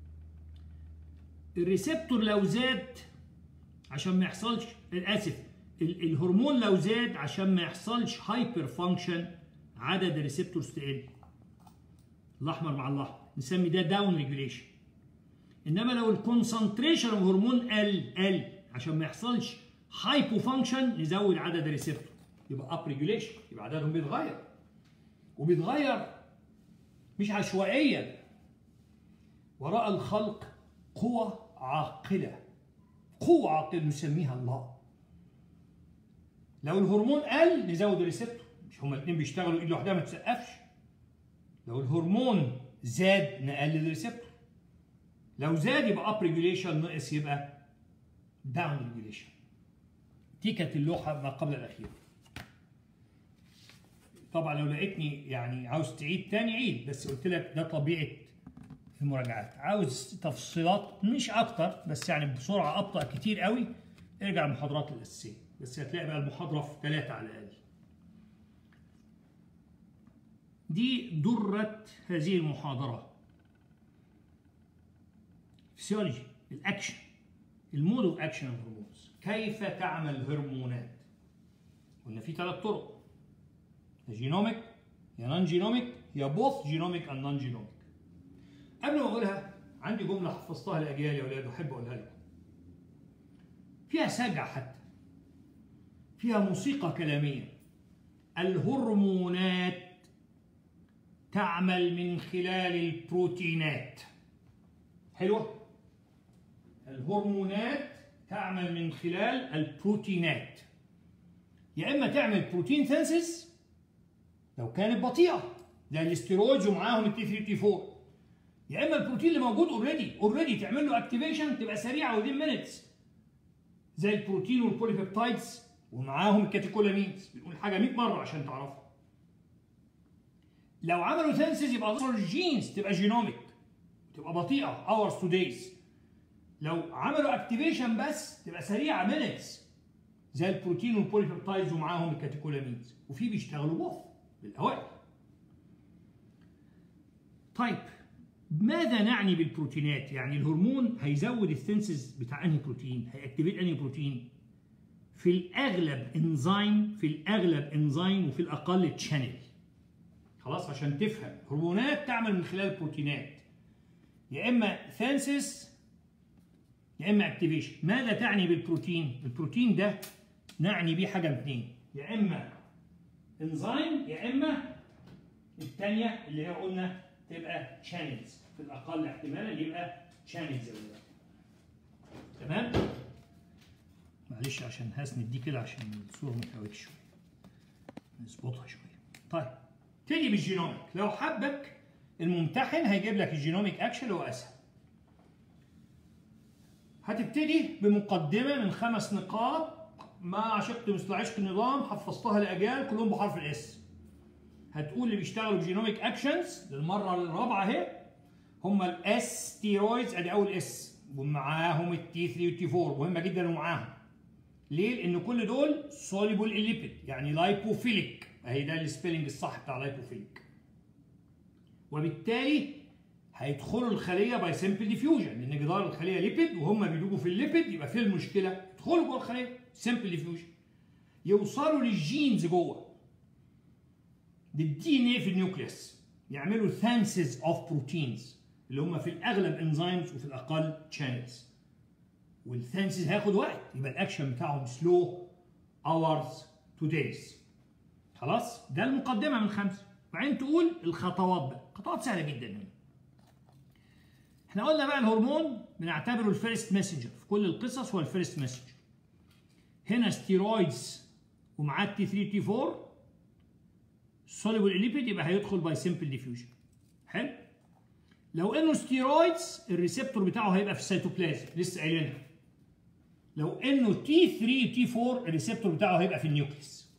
[SPEAKER 1] الريسبتور لو زاد عشان ما يحصلش اسف الهرمون لو زاد عشان ما يحصلش هايبر فانكشن عدد الريسبتورز تقل الاحمر مع الاحمر نسمي ده داون ريجوليشن انما لو الكونسنتريشن اوف هرمون قل قل عشان ما يحصلش هايبو فانكشن نزود عدد الريسبتور يبقى اب ريجوليشن يبقى عددهم بيتغير وبيتغير مش عشوائيا وراء الخلق قوى عاقلة قوة عاقلة نسميها الله لو الهرمون قل نزود الريسبتور مش هما الاثنين بيشتغلوا ايد لوحدها ما تسقفش لو الهرمون زاد نقلل الريسبتور لو زاد يبقى اب ريجوليشن ناقص يبقى داون ريجوليشن دي كانت اللوحه ما قبل الاخيره طبعا لو لقيتني يعني عاوز تعيد تاني عيد بس قلت لك ده طبيعه المراجعات عاوز تفصيلات مش اكتر بس يعني بسرعه ابطا كتير قوي ارجع المحاضرات الاساسيه بس هتلاقي بقى المحاضره في ثلاثه على الاقل دي درة هذه المحاضرة فسيولوجي الأكشن المود اوف اكشن هرمونز كيف تعمل الهرمونات قلنا في ثلاث طرق يا جينوميك يا نون جينوميك يا بوث جينوميك اند نون جينوميك قبل ما اقولها عندي جمله حفظتها لاجيال يا اولاد واحب اقولها لكم فيها سجع حتى فيها موسيقى كلاميه الهرمونات تعمل من خلال البروتينات حلوه الهرمونات تعمل من خلال البروتينات يا اما تعمل بروتين سينسز لو كانت بطيئه زي الاستيرويدز ومعاهم التي 3 تي 4 يا اما البروتين اللي موجود اوريدي اوريدي تعمل له اكتيفيشن تبقى سريعه ودين مينتس زي البروتين والبوليبيبتايدز ومعاهم الكاتيكولامينز بنقول حاجه 100 مره عشان تعرفها لو عملوا سينسز يبقى ظهر الجينز تبقى جينوميك تبقى بطيئه اورز تو دايز لو عملوا اكتيفيشن بس تبقى سريعه مينتس زي البروتين والبوليبيبتايدز ومعاهم الكاتيكولامينز وفي بيشتغلوا بوث بالاوائل طيب ماذا نعني بالبروتينات؟ يعني الهرمون هيزود السنسز بتاع انهي بروتين؟ هيأكتيفيت انهي بروتين؟ في الاغلب انزيم في الاغلب انزيم وفي الاقل تشانل. خلاص عشان تفهم هرمونات تعمل من خلال البروتينات. يا اما ثانسس يا اما اكتيفيشن. ماذا تعني بالبروتين؟ البروتين ده نعني بيه حاجه من اثنين يا اما انزيم يا اما الثانيه اللي هي قلنا تبقى شانلز في الاقل احتمالا يبقى شانلز تمام معلش عشان هسند دي كده عشان الصوره ما تهوكش شويه نظبطها شويه طيب تيجي بالجينوميك لو حبك الممتحن هيجيب لك الجينوميك اكشن هو اسهل هتبتدي بمقدمه من خمس نقاط ما عشقت مثل عشق النظام حفظتها لاجيال كلهم بحرف الاس هتقول اللي بيشتغلوا بجينوميك اكشنز للمره الرابعه اهي هم الاس ستيرويدز ادي اول اس ومعاهم التي 3 والتي 4 مهمه جدا ومعاهم ليه؟ لان كل دول سوليبل الليبيد يعني لايبوفيليك اهي ده السبيلنج الصح بتاع لايبوفيليك وبالتالي هيدخلوا الخليه باي سمبل ديفيوجن لان جدار الخليه ليبيد وهم بيدوبوا في الليبيد يبقى في المشكله يدخلوا جوه الخليه سمبل ديفيوجن يوصلوا للجينز جوه للدي ان ايه في النيوكليوس يعملوا ثانسز اوف بروتينز اللي هم في الاغلب انزيمز وفي الاقل شانلز والثانسز هياخد وقت يبقى الاكشن بتاعهم سلو اورز تو دايز خلاص ده المقدمه من خمسه وبعدين تقول الخطوات بقى خطوات سهله جدا هنا احنا قلنا بقى الهرمون بنعتبره الفيرست ماسنجر في كل القصص هو الفيرست ماسنجر هنا ستيرويدز ومعاه تي 3 تي 4 soluble الليبيد يبقى هيدخل باي سمبل ديفيوجن حلو لو انه ستيرويدز الريسبتور بتاعه هيبقى في السيتوبلازم لسه قايلينها لو انه تي 3 تي 4 الريسبتور بتاعه هيبقى في النيوكليس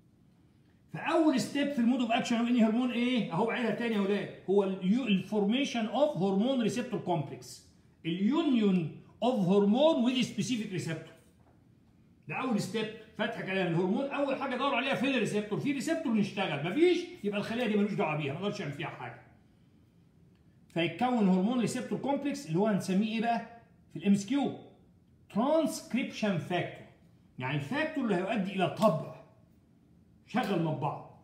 [SPEAKER 1] فاول ستيب في المود اوف اكشن اوف اني هرمون ايه اهو بعيدها تاني يا اولاد هو الفورميشن اوف هرمون ريسبتور كومبلكس اليونيون اوف هرمون وذ سبيسيفيك ريسبتور ده اول ستيب فتح كلام الهرمون اول حاجه دور عليها فين الريسبتور في ريسبتور نشتغل مفيش يبقى الخليه دي ملوش دعوه بيها ما اقدرش اعمل فيها حاجه فيتكون هرمون ريسبتور كومبلكس اللي هو هنسميه ايه بقى في الام اس كيو ترانسكريبشن فاكتور يعني الفاكتور اللي هيؤدي الى طبع شغل مطبعه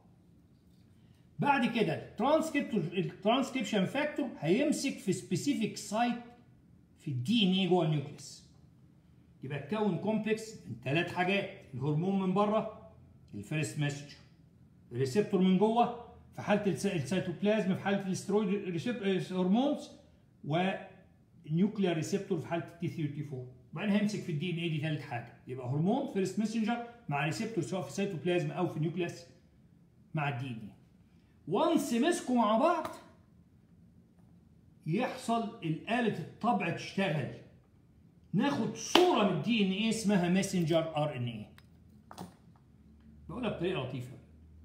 [SPEAKER 1] بعد كده الترانسكريبشن فاكتور هيمسك في سبيسيفيك سايت في الدي ان ايه جوه النيوكليس يبقى تكون كومبلكس من ثلاث حاجات الهرمون من بره الفيرست ماسنجر الريسبتور من جوه في حاله الس- السيتوبلازم في حاله الاسترويد هرمونز ونيوكليار ريسبتور في حاله التي 3 والتي 4 وبعدين هيمسك في الدي ان اي دي ثالث حاجه يبقى هرمون فيرست ماسنجر مع ريسبتور سواء في السيتوبلازم او في النيوكليس مع الدي ان اي وانس مسكوا مع بعض يحصل الآلة الطبع تشتغل ناخد صورة من الدي ان ايه اسمها ماسنجر ار ان ايه بقولها بطريقة لطيفة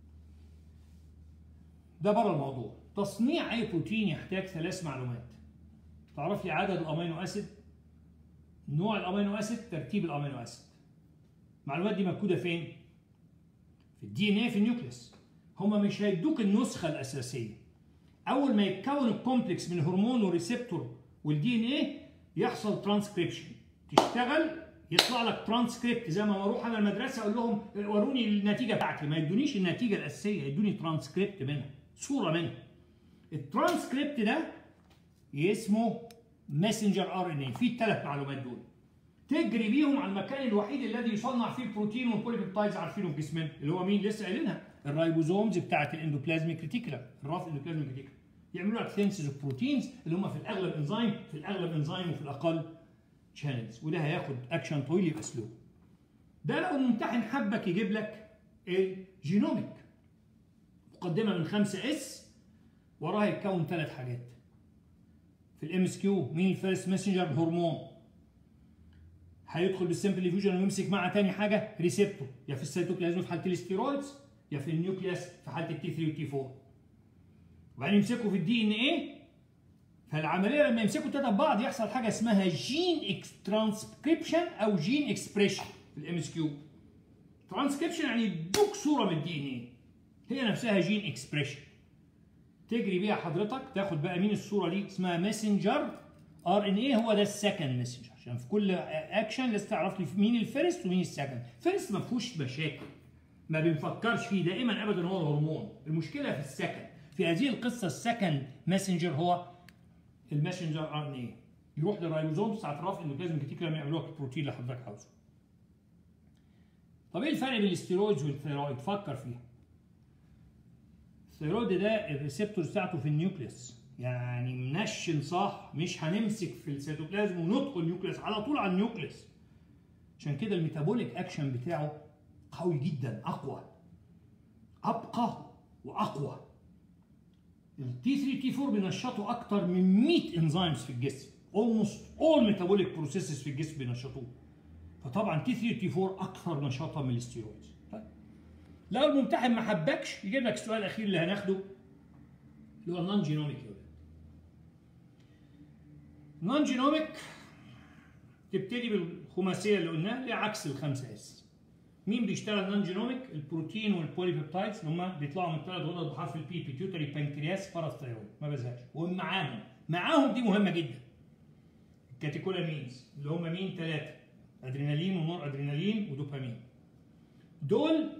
[SPEAKER 1] ده بره الموضوع تصنيع اي بروتين يحتاج ثلاث معلومات تعرف لي عدد الامينو اسيد نوع الامينو اسيد ترتيب الامينو اسيد المعلومات دي موجوده فين في الدي ان ايه في النيوكليس هما مش هيدوك النسخه الاساسيه اول ما يتكون الكومبلكس من هرمون وريسبتور والدي ان ايه يحصل ترانسكريبشن تشتغل يطلع لك ترانسكريبت زي ما بروح انا المدرسه اقول لهم وروني النتيجه بتاعتي ما يدونيش النتيجه الاساسيه يدوني ترانسكريبت منها صوره منها الترانسكريبت ده اسمه ماسنجر ار ان اي فيه الثلاث معلومات دول تجري بيهم على المكان الوحيد الذي يصنع فيه البروتين والبوليبيبتايدز عارفينه في جسمنا اللي هو مين لسه قايلينها الرايبوزومز بتاعه الاندوبلازميك ريتيكولا الراف اندوبلازميك ريتيكولا يعملوا لك سينسز اوف بروتينز اللي هم في الاغلب انزيم في الاغلب انزيم وفي الاقل شانلز وده هياخد اكشن طويل يبقى سلو ده لو الممتحن حبك يجيب لك الجينوميك مقدمه من 5 اس وراها يتكون ثلاث حاجات في الام اس كيو مين الفيرست ماسنجر هرمون هيدخل بالسمبل ديفيوجن ويمسك مع تاني حاجه ريسبتور يا في السيتوبلازم في حاله الاستيرويدز يا في النيوكليوس في حاله التي 3 والتي 4 وبعدين يمسكوا في الدي ان ايه فالعمليه لما يمسكوا تلاته ببعض يحصل حاجه اسمها جين اكس ترانسكريبشن او جين اكسبريشن في الام اس كيو ترانسكريبشن يعني يدوك صوره من الدي ان ايه هي نفسها جين اكسبريشن تجري بيها حضرتك تاخد بقى مين الصوره دي اسمها ماسنجر ار ان ايه هو ده السكند ماسنجر عشان في كل اكشن لازم تعرف لي مين الفيرست ومين السكند الفيرست ما فيهوش مشاكل ما بنفكرش فيه دائما ابدا هو الهرمون المشكله في السكند في هذه القصه السكند ماسنجر هو الماسنجر ار ان ايه يروح للرايبوزوم ساعه رفع الاندوبلازميك ريتيكولم يعملوا لك البروتين اللي حضرتك عاوزه طب ايه الفرق بين الاستيرويدز والثيرويد فكر فيها الثيرويد ده الريسبتور بتاعته في النيوكليوس يعني منشن صح مش هنمسك في السيتوبلازم وندخل نيوكليوس على طول على النيوكليوس عشان كده الميتابوليك اكشن بتاعه قوي جدا اقوى ابقى واقوى التي 3 تي 4 بينشطوا اكتر من 100 انزيمز في الجسم اولموست اول ميتابوليك بروسيسز في الجسم بينشطوه فطبعا تي 3 تي 4 اكثر نشاطا من الاستيرويدز طيب لو الممتحن ما حبكش يجيب لك السؤال الاخير اللي هناخده اللي هو النون جينوميك نون جينوميك تبتدي بالخماسيه اللي قلناها اللي عكس الخمسه اس مين بيشتغل نون جينوميك البروتين والبوليبيبتايدز اللي هم بيطلعوا من ثلاث غدد بحرف البي بيتيوتري بانكرياس باراثايرويد ما بزهقش ومعاهم معاهم دي مهمه جدا الكاتيكولامينز اللي هم مين ثلاثه ادرينالين ونور ادرينالين ودوبامين دول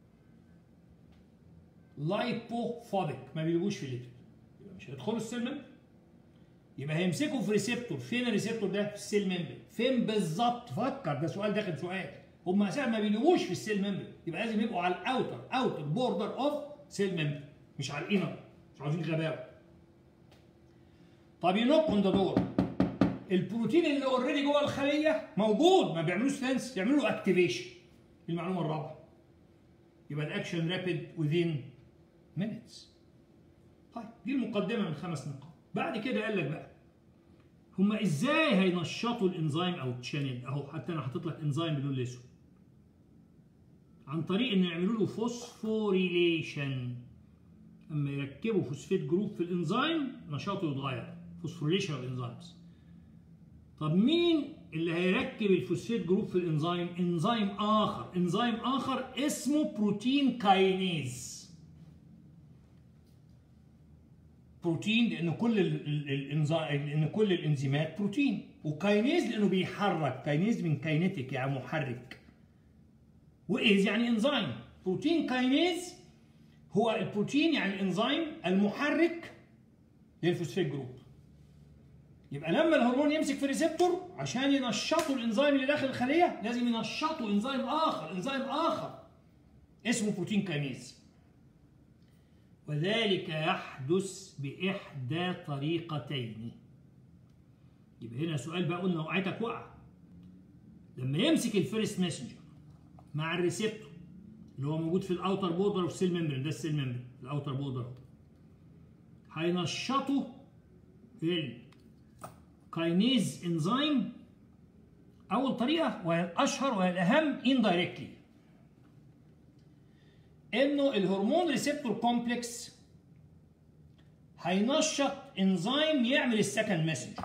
[SPEAKER 1] لايبوفوبيك ما بيجيبوش في الليبيد يبقى مش هيدخلوا السيل ممبر يبقى هيمسكوا في ريسبتور فين الريسبتور ده في السيل ممبر فين بالظبط فكر ده سؤال داخل سؤال هم اساسا ما بيجيبوش في السيل ممبر يبقى لازم يبقوا على الاوتر اوتر بوردر اوف سيل ممبر مش على الانر مش عاوزين غباوه طب ينق اون ذا دور البروتين اللي اوريدي جوه الخليه موجود ما بيعملوش سنس يعملوا له اكتيفيشن المعلومه الرابعه يبقى الاكشن رابيد within minutes طيب دي المقدمه من خمس نقاط بعد كده قال لك بقى هما ازاي هينشطوا الانزيم او التشانل اهو حتى انا حاطط لك انزيم باللون الاسود عن طريق ان يعملوا له فوسفوريليشن اما يركبوا فوسفيت جروب في الانزيم نشاطه يتغير فوسفوريليشن الانزيمز طب مين اللي هيركب الفوسفيت جروب في الانزيم انزيم اخر انزيم اخر اسمه بروتين كاينيز بروتين لان كل الانزيم لان كل الانزيمات بروتين وكاينيز لانه بيحرك كاينيز من كاينيتيك يعني محرك وايز يعني انزيم بروتين كاينيز هو البروتين يعني الانزيم المحرك للفوسفيت جروب يبقى لما الهرمون يمسك في ريسبتور عشان ينشطوا الانزيم اللي داخل الخليه لازم ينشطوا انزيم اخر انزيم اخر اسمه بروتين كاينيز وذلك يحدث بإحدى طريقتين يبقى هنا سؤال بقى قلنا وقعتك وقع لما يمسك الفيرست ماسنجر مع الريسبتور اللي هو موجود في الاوتر بودر اوف سيل ممبرين ده السيل ممبرين الاوتر بودر هينشطوا الكاينيز انزيم اول طريقه وهي الاشهر وهي الاهم اندايركتلي انه الهرمون ريسبتور كومبلكس هينشط انزيم يعمل السكند ماسنجر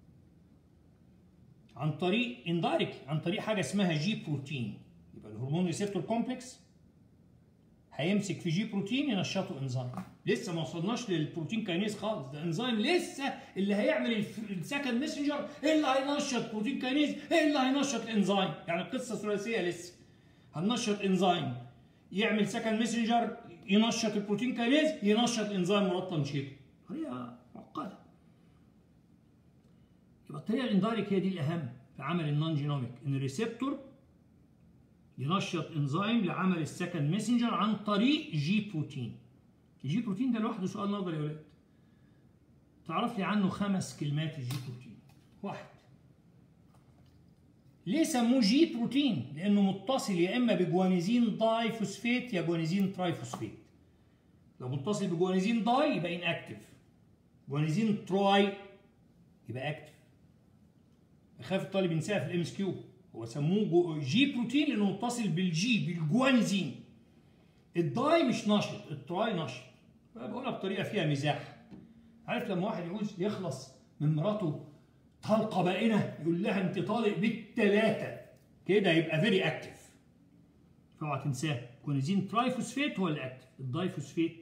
[SPEAKER 1] عن طريق اندايركت عن طريق حاجه اسمها جي بروتين يبقى الهرمون ريسبتور كومبلكس هيمسك في جي بروتين ينشطه انزيم لسه ما وصلناش للبروتين كاينيز خالص ده انزيم لسه اللي هيعمل السكند ماسنجر اللي هينشط بروتين كاينيز اللي هينشط الانزيم يعني القصه ثلاثيه لسه هننشط انزيم يعمل سكند ماسنجر ينشط البروتين كاينيز ينشط انزيم مراد تنشيطه طريقه معقده يبقى الطريقه الاندايركت هي دي الاهم في عمل النون جينوميك ان الريسبتور ينشط انزيم لعمل السكند ماسنجر عن طريق جي بروتين الجي بروتين ده لوحده سؤال نظري يا ولاد تعرف لي عنه خمس كلمات الجي بروتين واحد ليه سموه جي بروتين لانه متصل يا اما بجوانيزين داي فوسفيت يا جوانيزين تراي فوسفيت لو متصل بجوانيزين داي يبقى ان اكتف جوانيزين تراي يبقى اكتف اخاف الطالب ينساها في الام اس كيو هو سموه جي بروتين لانه متصل بالجي بالجوانزين الداي مش نشط التراي نشط بقولها بطريقه فيها مزاح عارف لما واحد يعوز يخلص من مراته طلقه بائنه يقول لها انت طالق بالثلاثه كده يبقى فيري اكتف فاوعى تنساه جوانزين تراي فوسفيت هو اللي اكتف الداي فوسفيت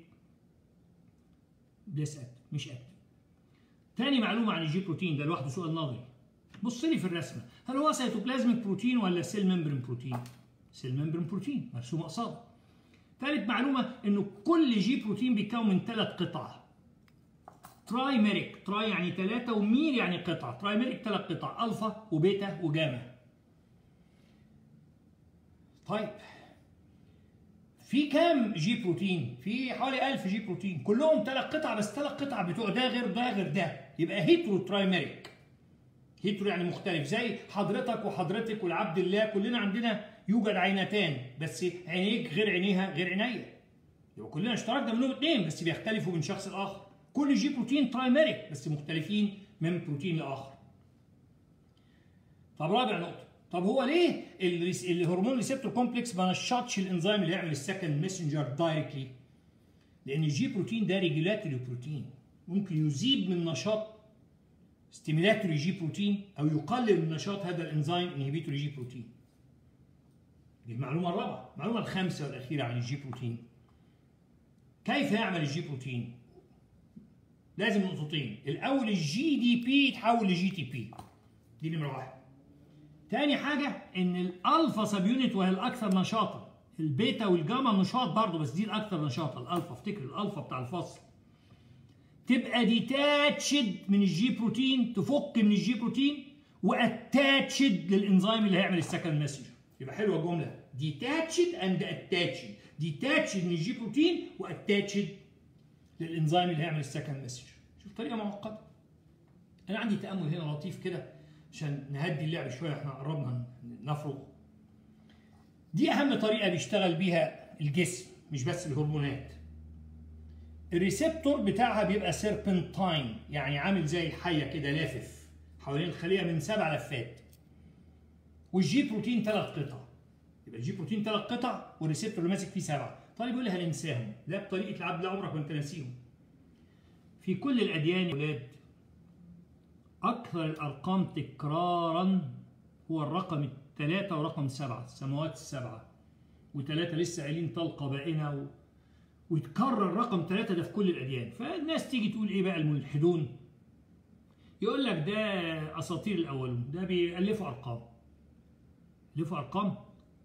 [SPEAKER 1] ليس اكتف مش اكتف تاني معلومه عن الجي بروتين ده لوحده سؤال نظري بص لي في الرسمه هل هو سيتوبلازميك بروتين ولا سيل ممبرين بروتين سيل ممبرين بروتين مرسومه قصاده ثالث معلومه انه كل جي بروتين بيتكون من ثلاث قطع ترايميريك تراي يعني ثلاثة ومير يعني قطعة ترايميريك ثلاث قطع ألفا وبيتا وجاما طيب في كام جي بروتين؟ في حوالي 1000 جي بروتين كلهم ثلاث قطع بس ثلاث قطع بتوع ده غير ده غير ده يبقى هيترو ترايميريك هيترو يعني مختلف زي حضرتك وحضرتك والعبد الله كلنا عندنا يوجد عينتان بس عينيك غير عينيها غير عينيا يبقى كلنا اشتركنا منهم اثنين بس بيختلفوا من شخص لاخر كل جي بروتين ترايميريك بس مختلفين من بروتين لاخر طب رابع نقطه طب هو ليه الهرمون ريسبتور كومبلكس ما نشطش الانزيم اللي يعمل السكند ميسنجر دايركتلي لان الجي بروتين ده ريجولاتوري بروتين ممكن يذيب من نشاط ستيميلاتوري جي بروتين او يقلل من نشاط هذا الانزيم انهبيتوري جي بروتين دي المعلومه الرابعه المعلومه الخامسه والاخيره عن الجي بروتين كيف يعمل الجي بروتين لازم نقطتين الاول الجي دي بي يتحول لجي تي بي دي نمره واحد تاني حاجه ان الالفا سب يونت وهي الاكثر نشاطا البيتا والجاما نشاط برضه بس دي الاكثر نشاطا الالفا افتكر الالفا بتاع الفصل تبقى ديتاتشد من الجي بروتين تفك من الجي بروتين واتاتشد للانزيم اللي هيعمل السكند ماسنجر يبقى حلوه الجمله ديتاتشد اند اتاتشد ديتاتشد من الجي بروتين واتاتشد للانزيم اللي هيعمل السكند ماسنجر شوف طريقه معقده انا عندي تامل هنا لطيف كده عشان نهدي اللعب شويه احنا قربنا نفرغ دي اهم طريقه بيشتغل بيها الجسم مش بس الهرمونات الريسبتور بتاعها بيبقى سيربنتاين يعني عامل زي الحيه كده لافف حوالين الخليه من سبع لفات والجي بروتين ثلاث قطع يبقى الجي بروتين ثلاث قطع والريسبتور اللي ماسك فيه سبعه طالب يقول لي هننساهم لا بطريقه العب لا عمرك ما انت ناسيهم في كل الاديان يا ولاد اكثر الارقام تكرارا هو الرقم الثلاثه ورقم سبعه السماوات السبعه وثلاثه لسه قايلين طلقه بائنه و... ويتكرر رقم ثلاثة ده في كل الأديان فالناس تيجي تقول إيه بقى الملحدون يقول لك ده أساطير الأولون ده بيألفوا أرقام ألفوا أرقام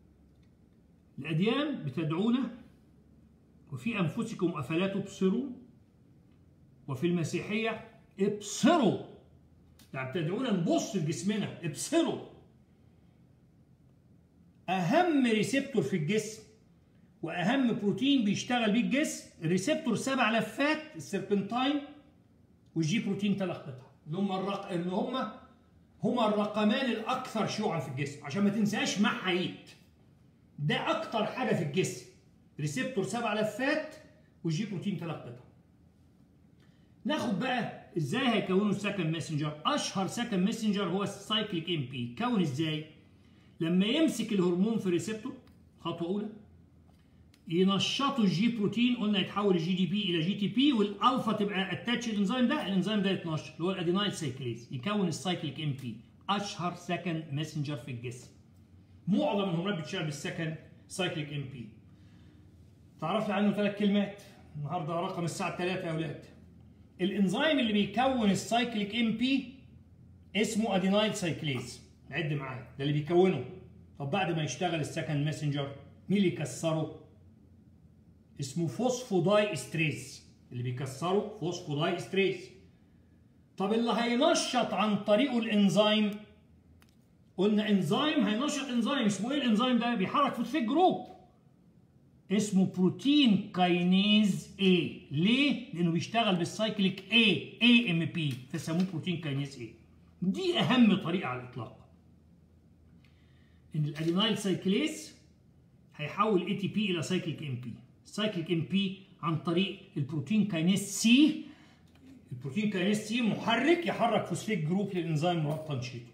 [SPEAKER 1] الأديان بتدعونا وفي أنفسكم أفلا تبصرون وفي المسيحية ابصروا يعني بتدعونا نبص لجسمنا ابصروا أهم ريسبتور في الجسم واهم بروتين بيشتغل بيه الجسم الريسبتور سبع لفات السيربنتاين والجي بروتين ثلاث قطع اللي هم الرق... اللي هم هما الرقمان الاكثر شيوعا في الجسم عشان ما تنساش مع حييت ده اكتر حاجه في الجسم ريسبتور سبع لفات والجي بروتين ثلاث قطع ناخد بقى ازاي هيكونوا السكند ماسنجر اشهر سكند ماسنجر هو السايكليك ام بي كون ازاي لما يمسك الهرمون في الريسبتور خطوه اولى ينشطوا الجي بروتين قلنا يتحول الجي دي بي الى جي تي بي والالفا تبقى اتاتش الانزيم ده الانزيم ده يتنشط اللي هو الادينايل سايكليز يكون السايكليك ام بي اشهر سكند ماسنجر في الجسم معظم الهرمونات بتشتغل بالسكند سايكليك ام بي تعرفت عنه ثلاث كلمات النهارده رقم الساعه 3 يا اولاد الانزيم اللي بيكون السايكليك ام بي اسمه ادينايل سايكليز عد معايا ده اللي بيكونه طب بعد ما يشتغل السكند ماسنجر مين اللي يكسره اسمه فوسفوداي استريز اللي بيكسره فوسفوداي استريز طب اللي هينشط عن طريقه الانزيم قلنا انزيم هينشط انزيم اسمه ايه الانزيم ده بيحرك فوسفيت جروب اسمه بروتين كاينيز A ليه؟ لأنه بيشتغل بالسايكليك A AMP فسموه بروتين كاينيز A دي أهم طريقة على الإطلاق إن الأدينايل سايكليز هيحول ATP إلى سايكليك MP سايكليك MP عن طريق البروتين كاينيز C البروتين كاينيز C محرك يحرك فوسفيت جروب للإنزيم مراد تنشيطه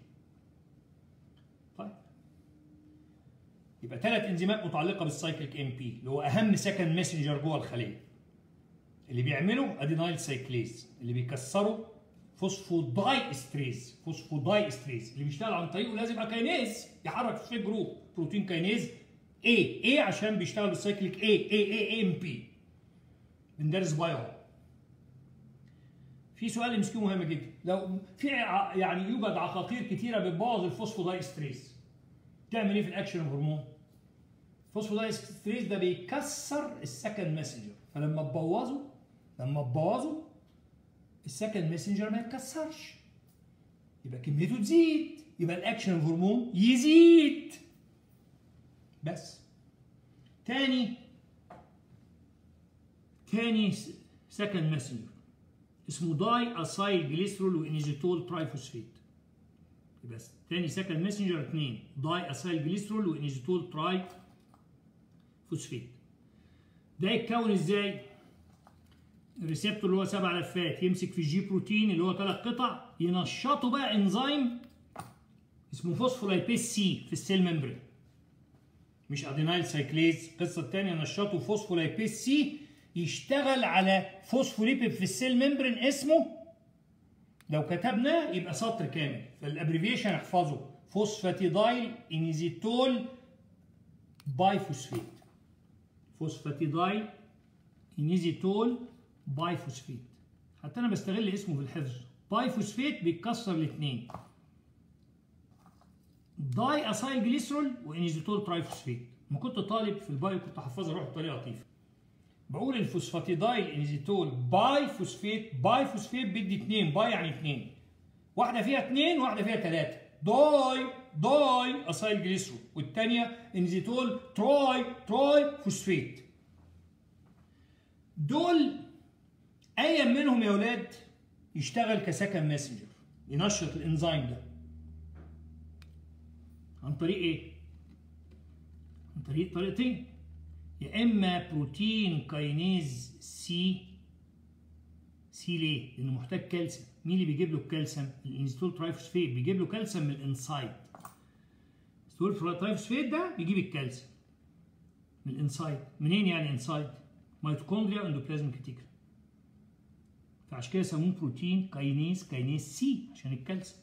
[SPEAKER 1] يبقى ثلاث انزيمات متعلقه بالسايكليك ام بي اللي هو اهم سكند ماسنجر جوه الخليه اللي بيعمله ادينايل سايكليز اللي بيكسره فوسفوداي استريز فوسفوداي استريز اللي بيشتغل عن طريقه لازم يبقى كاينيز يحرك فوسفيت جروب بروتين كاينيز اي اي عشان بيشتغل بالسايكليك اي اي اي ام بي بندرس بايو في سؤال ام كيو مهم جدا لو في يعني يوجد عقاقير كتيره بتبوظ الفوسفوداي استريز تعمل ايه في الاكشن هرمون فوسفودايستريز ده بيكسر السكند ماسنجر فلما تبوظه لما تبوظه السكند ماسنجر ما يتكسرش يبقى كميته تزيد يبقى الاكشن هرمون يزيد بس تاني تاني سكند ماسنجر اسمه داي اسايل جليسرول وانيزيتول ترايفوسفيت بس تاني سكند ماسنجر 2 داي اسايل جليسرول وانيزيتول تراي فوسفيت ده يتكون ازاي؟ الريسبتور اللي هو سبع لفات يمسك في الجي بروتين اللي هو ثلاث قطع ينشطه بقى انزيم اسمه فوسفولايبيز سي في السيل ممبرين مش ادينايل سايكليز القصه الثانيه نشطه فوسفولايبيز سي يشتغل على فوسفوليبيد في السيل ممبرين اسمه لو كتبناه يبقى سطر كامل فالابريفيشن احفظه فوسفاتيدايل انيزيتول بايفوسفيت فوسفاتيدايل انيزيتول بايفوسفيت حتى انا بستغل اسمه في الحفظ بايفوسفيت بيتكسر الاثنين داي اسايل جليسرول وانيزيتول ترايفوسفيت ما كنت طالب في البايو كنت حافظها روح بطريقه لطيفه بقول الفوسفاتيدايل انيزيتول باي فوسفيت باي فوسفيت بدي اثنين باي يعني اثنين واحده فيها اثنين واحده فيها ثلاثه داي داي اسايل جليسرول والثانيه انيزيتول تراي تراي فوسفيت دول اي منهم يا اولاد يشتغل كسكن ماسنجر ينشط الانزيم ده عن طريق ايه عن طريق طريقتين يا اما بروتين كاينيز سي سي ليه؟ لانه محتاج كالسيوم، مين اللي بيجيب له الكالسيوم؟ الانستول ترايفوسفيت بيجيب له كالسيوم من الانسايد. الانستول ترايفوسفيت ده بيجيب الكالسيوم من الانسايد، منين يعني انسايد؟ ميتوكوندريا واندوبلازم كتيكل. فعشان كده سموه بروتين كاينيز كاينيز سي عشان الكالسيوم.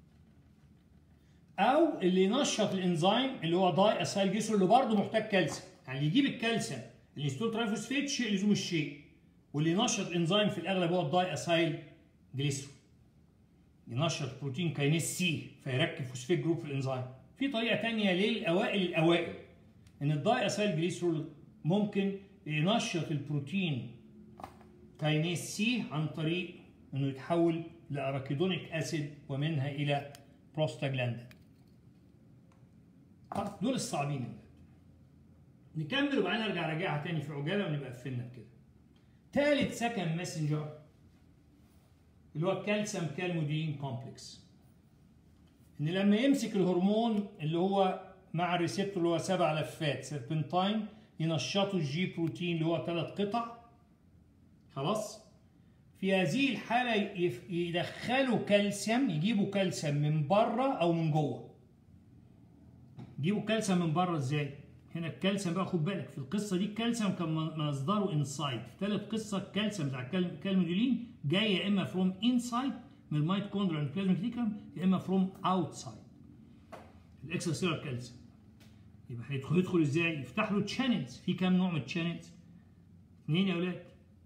[SPEAKER 1] او اللي ينشط الانزيم اللي هو داي اسايل جسر اللي برضه محتاج كالسيوم. يعني اللي يجيب الكالسيوم الانستول ترايفوسفيت شيء لزوم الشيء واللي ينشط انزيم في الاغلب هو الداي اسايل جليسرول ينشط بروتين كاينيز سي فيركب فوسفيت جروب في الانزيم في طريقه ثانيه للاوائل الاوائل ان الداي اسايل جليسرول ممكن ينشط البروتين كاينيز سي عن طريق انه يتحول لاراكيدونيك اسيد ومنها الى بروستاجلاندين دول الصعبين نكمل وبعدين ارجع راجعها تاني في عجاله ونبقى قفلنا بكده ثالث سكند ماسنجر اللي هو الكالسيوم كالمودين كومبلكس ان لما يمسك الهرمون اللي هو مع الريسبتور اللي هو سبع لفات سيربنتاين ينشطوا الجي بروتين اللي هو ثلاث قطع خلاص في هذه الحالة يدخلوا كالسيوم يجيبوا كالسيوم من بره أو من جوه يجيبوا كالسيوم من بره ازاي؟ هنا الكالسيوم بقى خد بالك في القصة دي الكالسيوم كان مصدره انسايد في ثالث قصة الكالسيوم بتاع الكالمودولين جاي يا إما فروم انسايد من الميتوكوندريا والبلازميك تيكم يا إما فروم اوتسايد الاكسترا سيلر كالسيوم يبقى هيدخل يدخل ازاي؟ يفتح له تشانلز في كام نوع من التشانلز؟ اثنين يا اولاد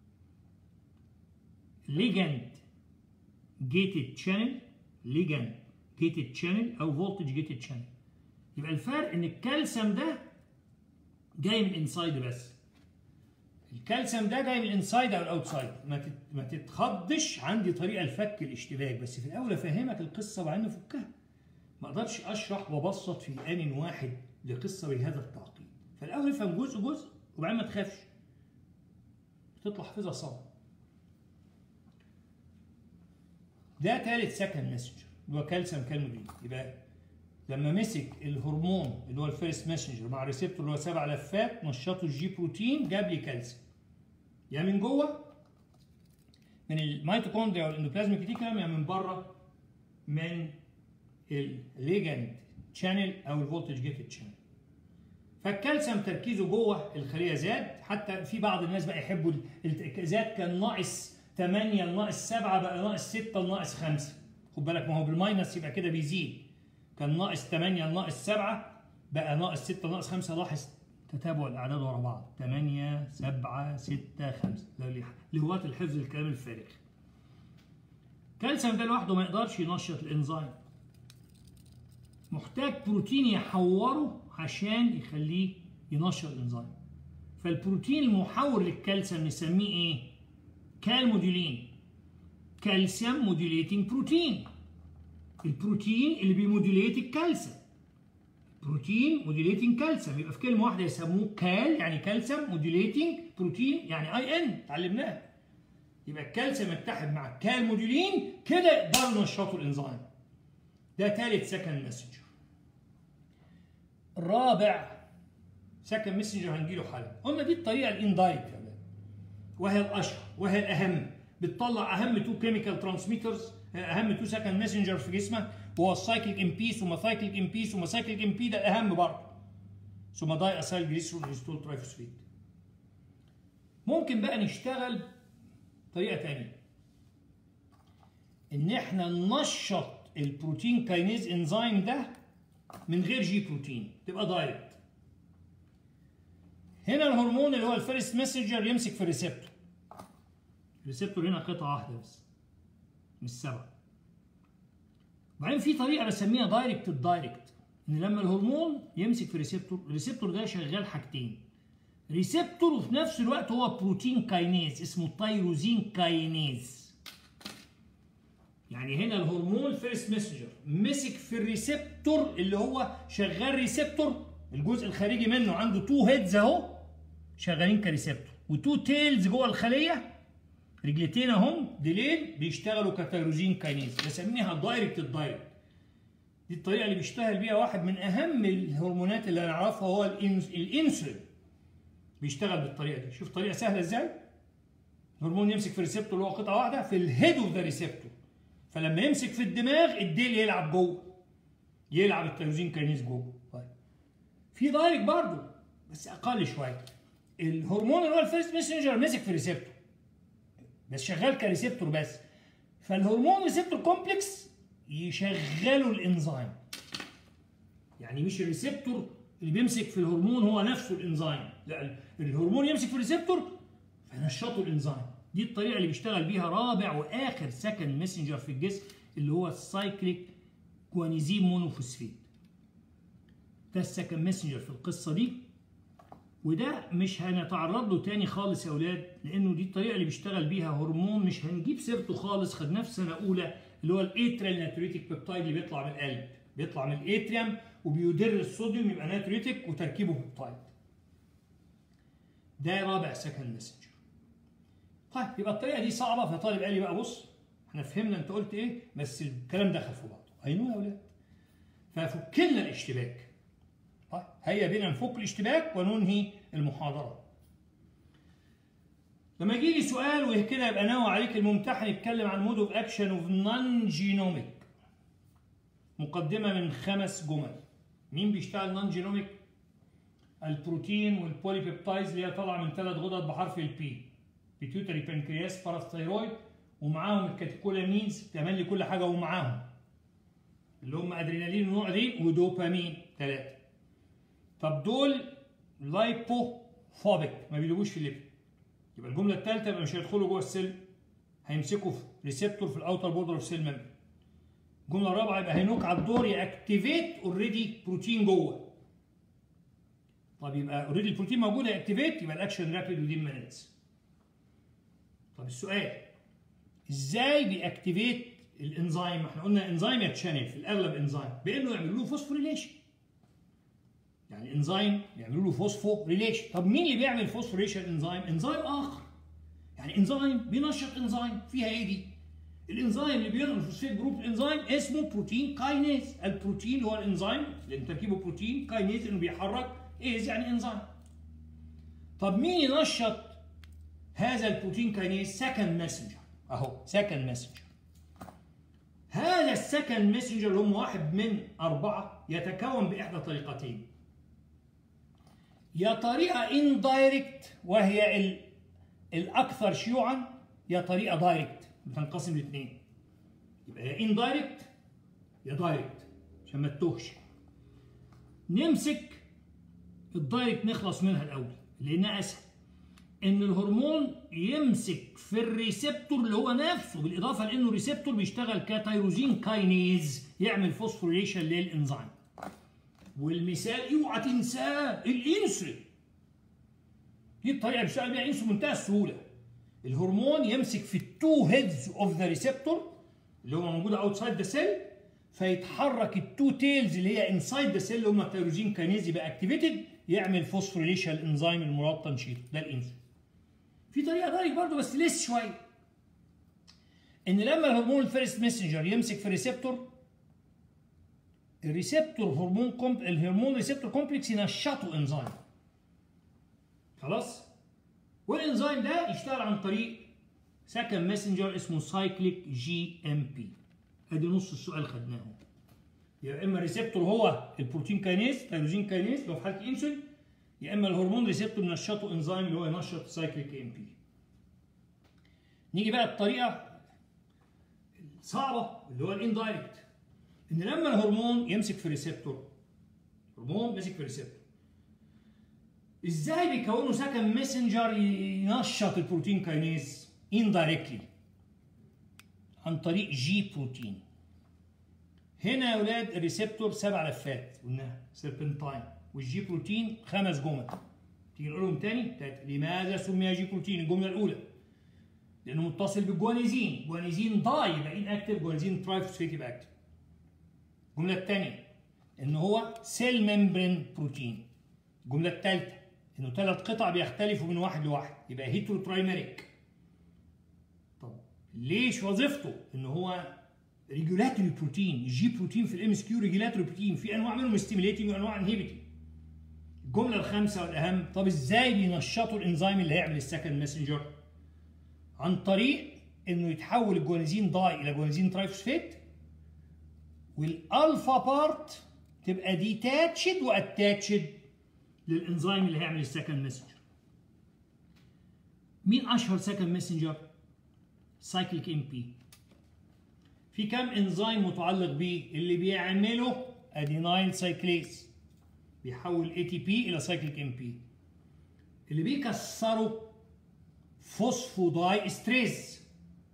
[SPEAKER 1] ليجند جيتد شانل ليجند جيتد شانل او فولتج جيتد شانل يبقى الفرق ان الكالسيوم ده جاي من الانسايد بس الكالسيوم ده جاي من الانسايد او الاوتسايد ما ما تتخضش عندي طريقه لفك الاشتباك بس في الاول افهمك القصه وبعدين افكها ما اقدرش اشرح وابسط في ان واحد لقصه بهذا التعقيد فالاول افهم جزء جزء وبعدين ما تخافش تطلع حافظها صعب ده ثالث سكند ماسنجر اللي هو كالسيوم كالمودين يبقى لما مسك الهرمون اللي هو الفيرست ماسنجر مع الريسبتور اللي هو سبع لفات نشطوا الجي بروتين جاب لي كالسيوم يا يعني من جوه من الميتوكوندريا والاندوبلازميك ريتيكولم يا من بره من الليجند شانل او الفولتج جيتد شانل فالكالسيوم تركيزه جوه الخليه زاد حتى في بعض الناس بقى يحبوا زاد كان ناقص 8 لناقص 7 بقى ناقص 6 لناقص 5 خد بالك ما هو بالماينس يبقى كده بيزيد كان ناقص 8 لناقص 7 بقى ناقص 6 لناقص 5 لاحظ تتابع الاعداد ورا بعض 8 7 6 5 لهواة الحفظ الكلام الفارغ كالسيوم ده لوحده ما يقدرش ينشط الانزيم محتاج بروتين يحوره عشان يخليه ينشط الانزيم فالبروتين المحور للكالسيوم نسميه ايه كالموديولين كالسيوم موديوليتنج بروتين البروتين اللي بيموديوليت الكالسيوم بروتين موديوليتنج كالسيوم يبقى في كلمه واحده يسموه كال يعني كالسيوم موديوليتنج بروتين يعني اي ان اتعلمناها يبقى الكالسيوم يتحد مع الكالموديولين كده يقدروا ينشطوا الانزيم ده ثالث سكند ماسنجر الرابع سكند ماسنجر هنجيله حالا قلنا دي الطريقه الاندايركت وهي الاشهر وهي الاهم بتطلع اهم تو كيميكال ترانسميترز اهم تو سكند ماسنجر في جسمك وهو السايكليك امبيس وماثايكليك امبيس وماثايكليك امبي ده الاهم برضه ثم داي اسايل جليسرول ريستول ترايفوسفيت ممكن بقى نشتغل طريقه ثانيه ان احنا ننشط البروتين كاينيز انزيم ده من غير جي بروتين تبقى دايركت هنا الهرمون اللي هو الفيرست ماسنجر يمسك في الريسبتور الريسبتور هنا قطعه واحده بس مش سبعه وبعدين في طريقه بسميها دايركت الدايركت ان لما الهرمون يمسك في الريسبتور الريسبتور ده شغال حاجتين ريسبتور وفي نفس الوقت هو بروتين كاينيز اسمه تايروزين كاينيز يعني هنا الهرمون فيرست ماسنجر مسك في الريسبتور اللي هو شغال ريسبتور الجزء الخارجي منه عنده تو هيدز اهو شغالين كريسبتور وتو تيلز جوه الخليه رجلتين اهم ديلين بيشتغلوا كتيروزين كاينيز بسميها دايركت الدايركت دي الطريقه اللي بيشتغل بيها واحد من اهم الهرمونات اللي نعرفها هو الانسولين بيشتغل بالطريقه دي شوف طريقه سهله ازاي الهرمون يمسك في الريسبتور اللي هو قطعه واحده في الهيد اوف ذا ريسبتور فلما يمسك في الدماغ الديل يلعب جوه يلعب التيروزين كاينيز جوه طيب في دايركت برضه بس اقل شويه الهرمون اللي هو الفيرست ميسنجر مسك في ريسبتور بس شغال كريسبتور بس فالهرمون ريسبتور كومبلكس يشغلوا الانزيم يعني مش الريسبتور اللي بيمسك في الهرمون هو نفسه الانزيم لا الهرمون يمسك في الريسبتور فينشطوا الانزيم دي الطريقه اللي بيشتغل بيها رابع واخر سكند ميسنجر في الجسم اللي هو السايكليك كوانيزين مونوفوسفيت ده السكند ميسنجر في القصه دي وده مش هنتعرض له تاني خالص يا اولاد لانه دي الطريقه اللي بيشتغل بيها هرمون مش هنجيب سيرته خالص خدناه في سنه اولى اللي هو الاتريال ناتريتيك بيبتايد اللي بيطلع من القلب بيطلع من الاتريوم وبيدر الصوديوم يبقى ناتريتيك وتركيبه بيبتايد ده رابع سكند ماسنجر طيب يبقى الطريقه دي صعبه فطالب قال لي بقى بص احنا فهمنا انت قلت ايه بس الكلام دخل في بعضه ايوه يا اولاد ففك لنا الاشتباك طيب هيا بينا نفك الاشتباك وننهي المحاضره لما يجي لي سؤال وكده يبقى ناوي عليك الممتحن يتكلم عن مود اوف اكشن اوف نون جينوميك مقدمه من خمس جمل مين بيشتغل نون جينوميك البروتين والبوليبيبتايز اللي هي طالعه من ثلاث غدد بحرف البي بيتيوتري بانكرياس باراثايرويد ومعاهم الكاتيكولامينز بتعمل لي كل حاجه ومعاهم اللي هم ادرينالين ونوعدين ودوبامين ثلاثه طب دول لايبوفوبيك ما بيلوجوش في الليبيد يبقى الجمله الثالثه يبقى مش هيدخلوا جوه السيل هيمسكوا في ريسبتور في الاوتر بوردر اوف سيل ممبر الجمله الرابعه يبقى هينوك على الدور ياكتيفيت اوريدي بروتين جوه طب يبقى اوريدي البروتين موجود هياكتيفيت يبقى الاكشن رابيد ودين مينتس طب السؤال ازاي بيأكتيفيت الانزيم احنا قلنا انزيم يتشانل في الاغلب انزيم بانه يعملوا له فوسفوريليشن يعني انزيم يعملوا له فوسفوريليشن طب مين اللي بيعمل فوسفوريليشن انزيم انزيم اخر يعني انزيم بينشط انزيم فيها ايه دي الانزيم اللي بينقل الفوسفيت جروب انزيم اسمه بروتين كاينيز البروتين اللي هو الانزيم لان تركيبه بروتين كاينيز انه بيحرك ايز يعني انزيم طب مين ينشط هذا البروتين كاينيز سكند ماسنجر اهو سكند ماسنجر هذا السكند ماسنجر اللي هم واحد من أربعة يتكون بإحدى طريقتين يا طريقة indirect وهي ال... الأكثر شيوعا يا طريقة دايركت بتنقسم لاثنين يبقى يا indirect يا دايركت عشان ما تتوهش نمسك الدايركت نخلص منها الأول لأنها أسهل ان الهرمون يمسك في الريسبتور اللي هو نفسه بالاضافه لانه الريسبتور بيشتغل كتيروزين كاينيز يعمل فوسفوريليشن للانزيم والمثال اوعى تنساه الانسولين دي الطريقه اللي بيشتغل بيها الانسولين بمنتهى السهوله الهرمون يمسك في التو هيدز اوف ذا ريسبتور اللي هم موجوده اوتسايد ذا سيل فيتحرك التو تيلز اللي هي انسايد ذا سيل اللي هم التيروزين كاينيز يبقى اكتيفيتد يعمل فوسفوريليشن الانزيم المراد تنشيطه ده الانسولين في طريقه دايركت برضه بس لسه شويه ان لما الهرمون الفيرست ميسنجر يمسك في الريسبتور الريسبتور هرمون كومب الهرمون ريسبتور كومبلكس ينشطه انزيم خلاص والانزيم ده يشتغل عن طريق سكند ميسنجر اسمه سايكليك جي ام بي ادي نص السؤال خدناه يا اما الريسبتور هو البروتين كاينيز تيروزين كاينيز لو في حاله الانسولين يا اما الهرمون ريسبتور نشطه انزيم اللي هو ينشط سايكليك ام بي نيجي بقى الطريقه الصعبه اللي هو الاندايركت ان لما الهرمون يمسك في ريسبتور هرمون مسك في ريسبتور ازاي بيكونوا سكن ميسنجر ينشط البروتين كاينيز اندايركتلي عن طريق جي بروتين هنا يا اولاد الريسبتور سبع لفات قلناها سيربنتاين والجي بروتين خمس جمل تيجي نقولهم تاني لماذا سمي جي بروتين الجمله الاولى لانه متصل بالجوانيزين جوانيزين داي يبقى ان اكتف جوانيزين ترايفوسفيت يبقى اكتف الجمله الثانيه ان هو سيل ممبرين بروتين الجمله الثالثه انه ثلاث قطع بيختلفوا من واحد لواحد يبقى هيترو ترايميريك طب ليش وظيفته ان هو ريجولاتوري بروتين الجي بروتين في الام اس كيو ريجولاتوري بروتين في انواع منهم ستيميليتنج وانواع انهبيتنج الجمله الخامسه والاهم طب ازاي بينشطوا الانزيم اللي هيعمل السكند ماسنجر عن طريق انه يتحول الجوانيزين داي الى جوانيزين ترايفوسفيت والالفا بارت تبقى ديتاتشد واتاتشد للانزيم اللي هيعمل السكند ماسنجر مين اشهر سكند ماسنجر سايكليك ام بي في كم انزيم متعلق بيه اللي بيعمله ادينايل سايكليز بيحول اي تي بي الى سايكليك ام بي اللي بيكسروا فوسفوداي استريز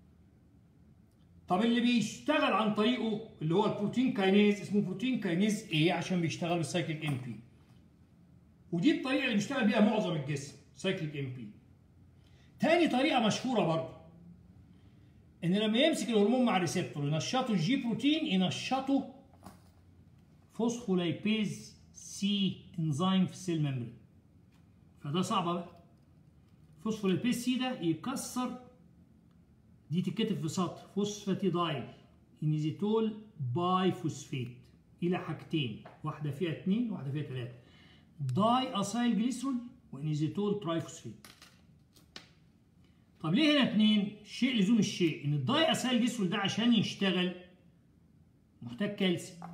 [SPEAKER 1] طب اللي بيشتغل عن طريقه اللي هو البروتين كاينيز اسمه بروتين كاينيز ايه عشان بيشتغل بالسايكليك ام بي ودي الطريقه اللي بيشتغل بيها معظم الجسم سايكليك ام بي تاني طريقه مشهوره برضه ان لما يمسك الهرمون مع الريسبتور ينشطه الجي بروتين ينشطه فوسفولايبيز سي انزيم في السيل ميمبرين فده صعب بقى فوسفوليبيز سي ده يكسر دي تتكتب في سطر فوسفاتيدايل انيزيتول باي فوسفيت الى حاجتين واحده فيها اثنين واحده فيها ثلاثه داي اسايل جليسرول وانيزيتول تراي فوسفيت طب ليه هنا اثنين شيء لزوم الشيء ان الداي اسايل جليسرول ده عشان يشتغل محتاج كالسيوم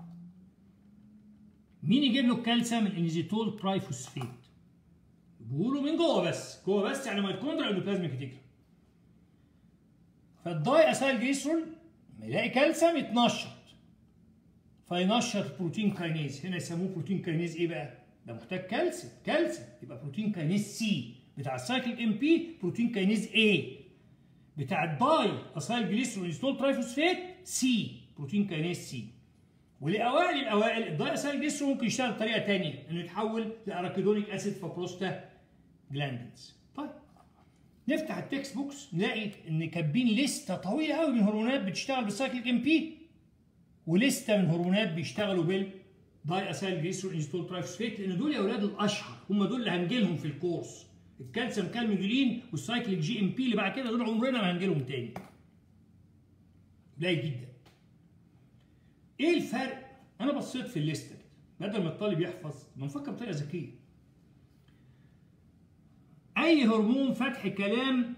[SPEAKER 1] مين يجيب له الكالسيوم الانيزيتول تراي فوسفيت بيقولوا من جوه بس جوه بس يعني ميتوكوندريا اندوبلازميك ريتيكولم فالداي اسايل جليسرول لما يلاقي كالسيوم يتنشط فينشط بروتين كاينيز هنا يسموه بروتين كاينيز ايه بقى؟ ده محتاج كالسيوم كالسيوم يبقى بروتين كاينيز سي بتاع السايكليك ام بي بروتين كاينيز اي بتاع الداي اسايل جليسرول انستول ترايفوسفيت سي بروتين كاينيز سي ولاوائل الاوائل الداي اسايل جليسرول ممكن يشتغل بطريقه ثانيه انه يتحول لاراكيدونيك اسيد فبروستا جلاندز طيب نفتح التكست بوكس نلاقي ان كاتبين لسته طويله قوي من هرمونات بتشتغل بالسايكليك ام بي ولسته من هرمونات بيشتغلوا بال داي اسايل جليسرول انستول ترايفوسفيت لان دول يا اولاد الاشهر هم دول اللي هنجيلهم في الكورس الكالسيوم كالمودولين والسايكليك جي ام بي اللي بعد كده دول عمرنا ما هنجيلهم تاني قليل جدا ايه الفرق انا بصيت في الليسته بدل ما الطالب يحفظ ما نفكر بطريقه ذكيه اي هرمون فتح كلام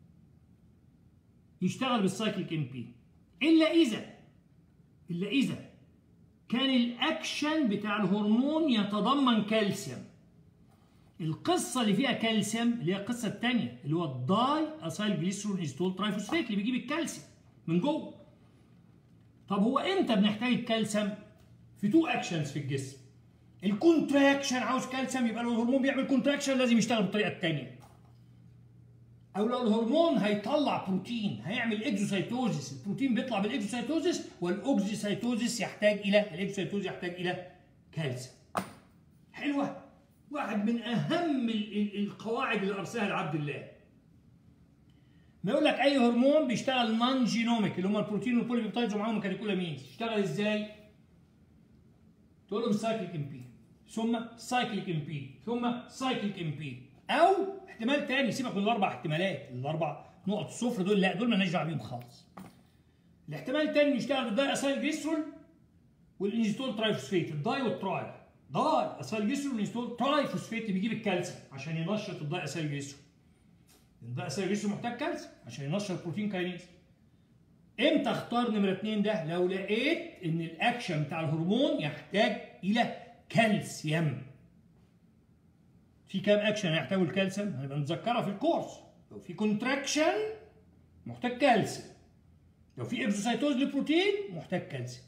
[SPEAKER 1] يشتغل بالسايكليك ام بي الا اذا الا اذا كان الاكشن بتاع الهرمون يتضمن كالسيوم القصه اللي فيها كالسيوم اللي هي القصه الثانيه اللي هو الداي اسايل جليسرول انستول ترايفوسفيت اللي بيجيب الكالسيوم من جوه طب هو امتى بنحتاج الكالسيوم في تو اكشنز في الجسم الكونتراكشن عاوز كالسيوم يبقى لو الهرمون بيعمل كونتراكشن لازم يشتغل بالطريقه الثانيه او لو الهرمون هيطلع بروتين هيعمل اكزوسايتوزيس البروتين بيطلع بالاكزوسايتوزيس والاكزوسايتوزيس يحتاج الى الاكزوسايتوزيس يحتاج الى كالسيوم حلوه واحد من اهم القواعد اللي ارساها لعبد الله ما يقول لك اي هرمون بيشتغل نون جينوميك اللي هم البروتين والبوليبيبتايدز ومعاهم كاتيكولامينز يشتغل ازاي؟ تقول له سايكليك ام بي ثم سايكليك ام بي ثم سايكليك ام بي او احتمال تاني سيبك من الاربع احتمالات الاربع نقط الصفر دول لا دول مالناش دعوه بيهم خالص الاحتمال التاني يشتغل بالداي اسايل جليسرول والانجستول ترايفوسفيت الداي والتراي داي اسايل جليسرول والانجستول ترايفوسفيت اللي بيجيب الكالسيوم عشان ينشط الداي اسايل جليسرول الداي اسايل جليسرول محتاج كالسيوم عشان ينشط البروتين كاينيز امتى اختار نمره اثنين ده؟ لو لقيت ان الاكشن بتاع الهرمون يحتاج الى كالسيوم. في كام اكشن يحتاجوا الكالسيوم؟ هنبقى نتذكرها في الكورس. لو في كونتراكشن محتاج كالسيوم. لو في اكزوسايتوز لبروتين محتاج كالسيوم.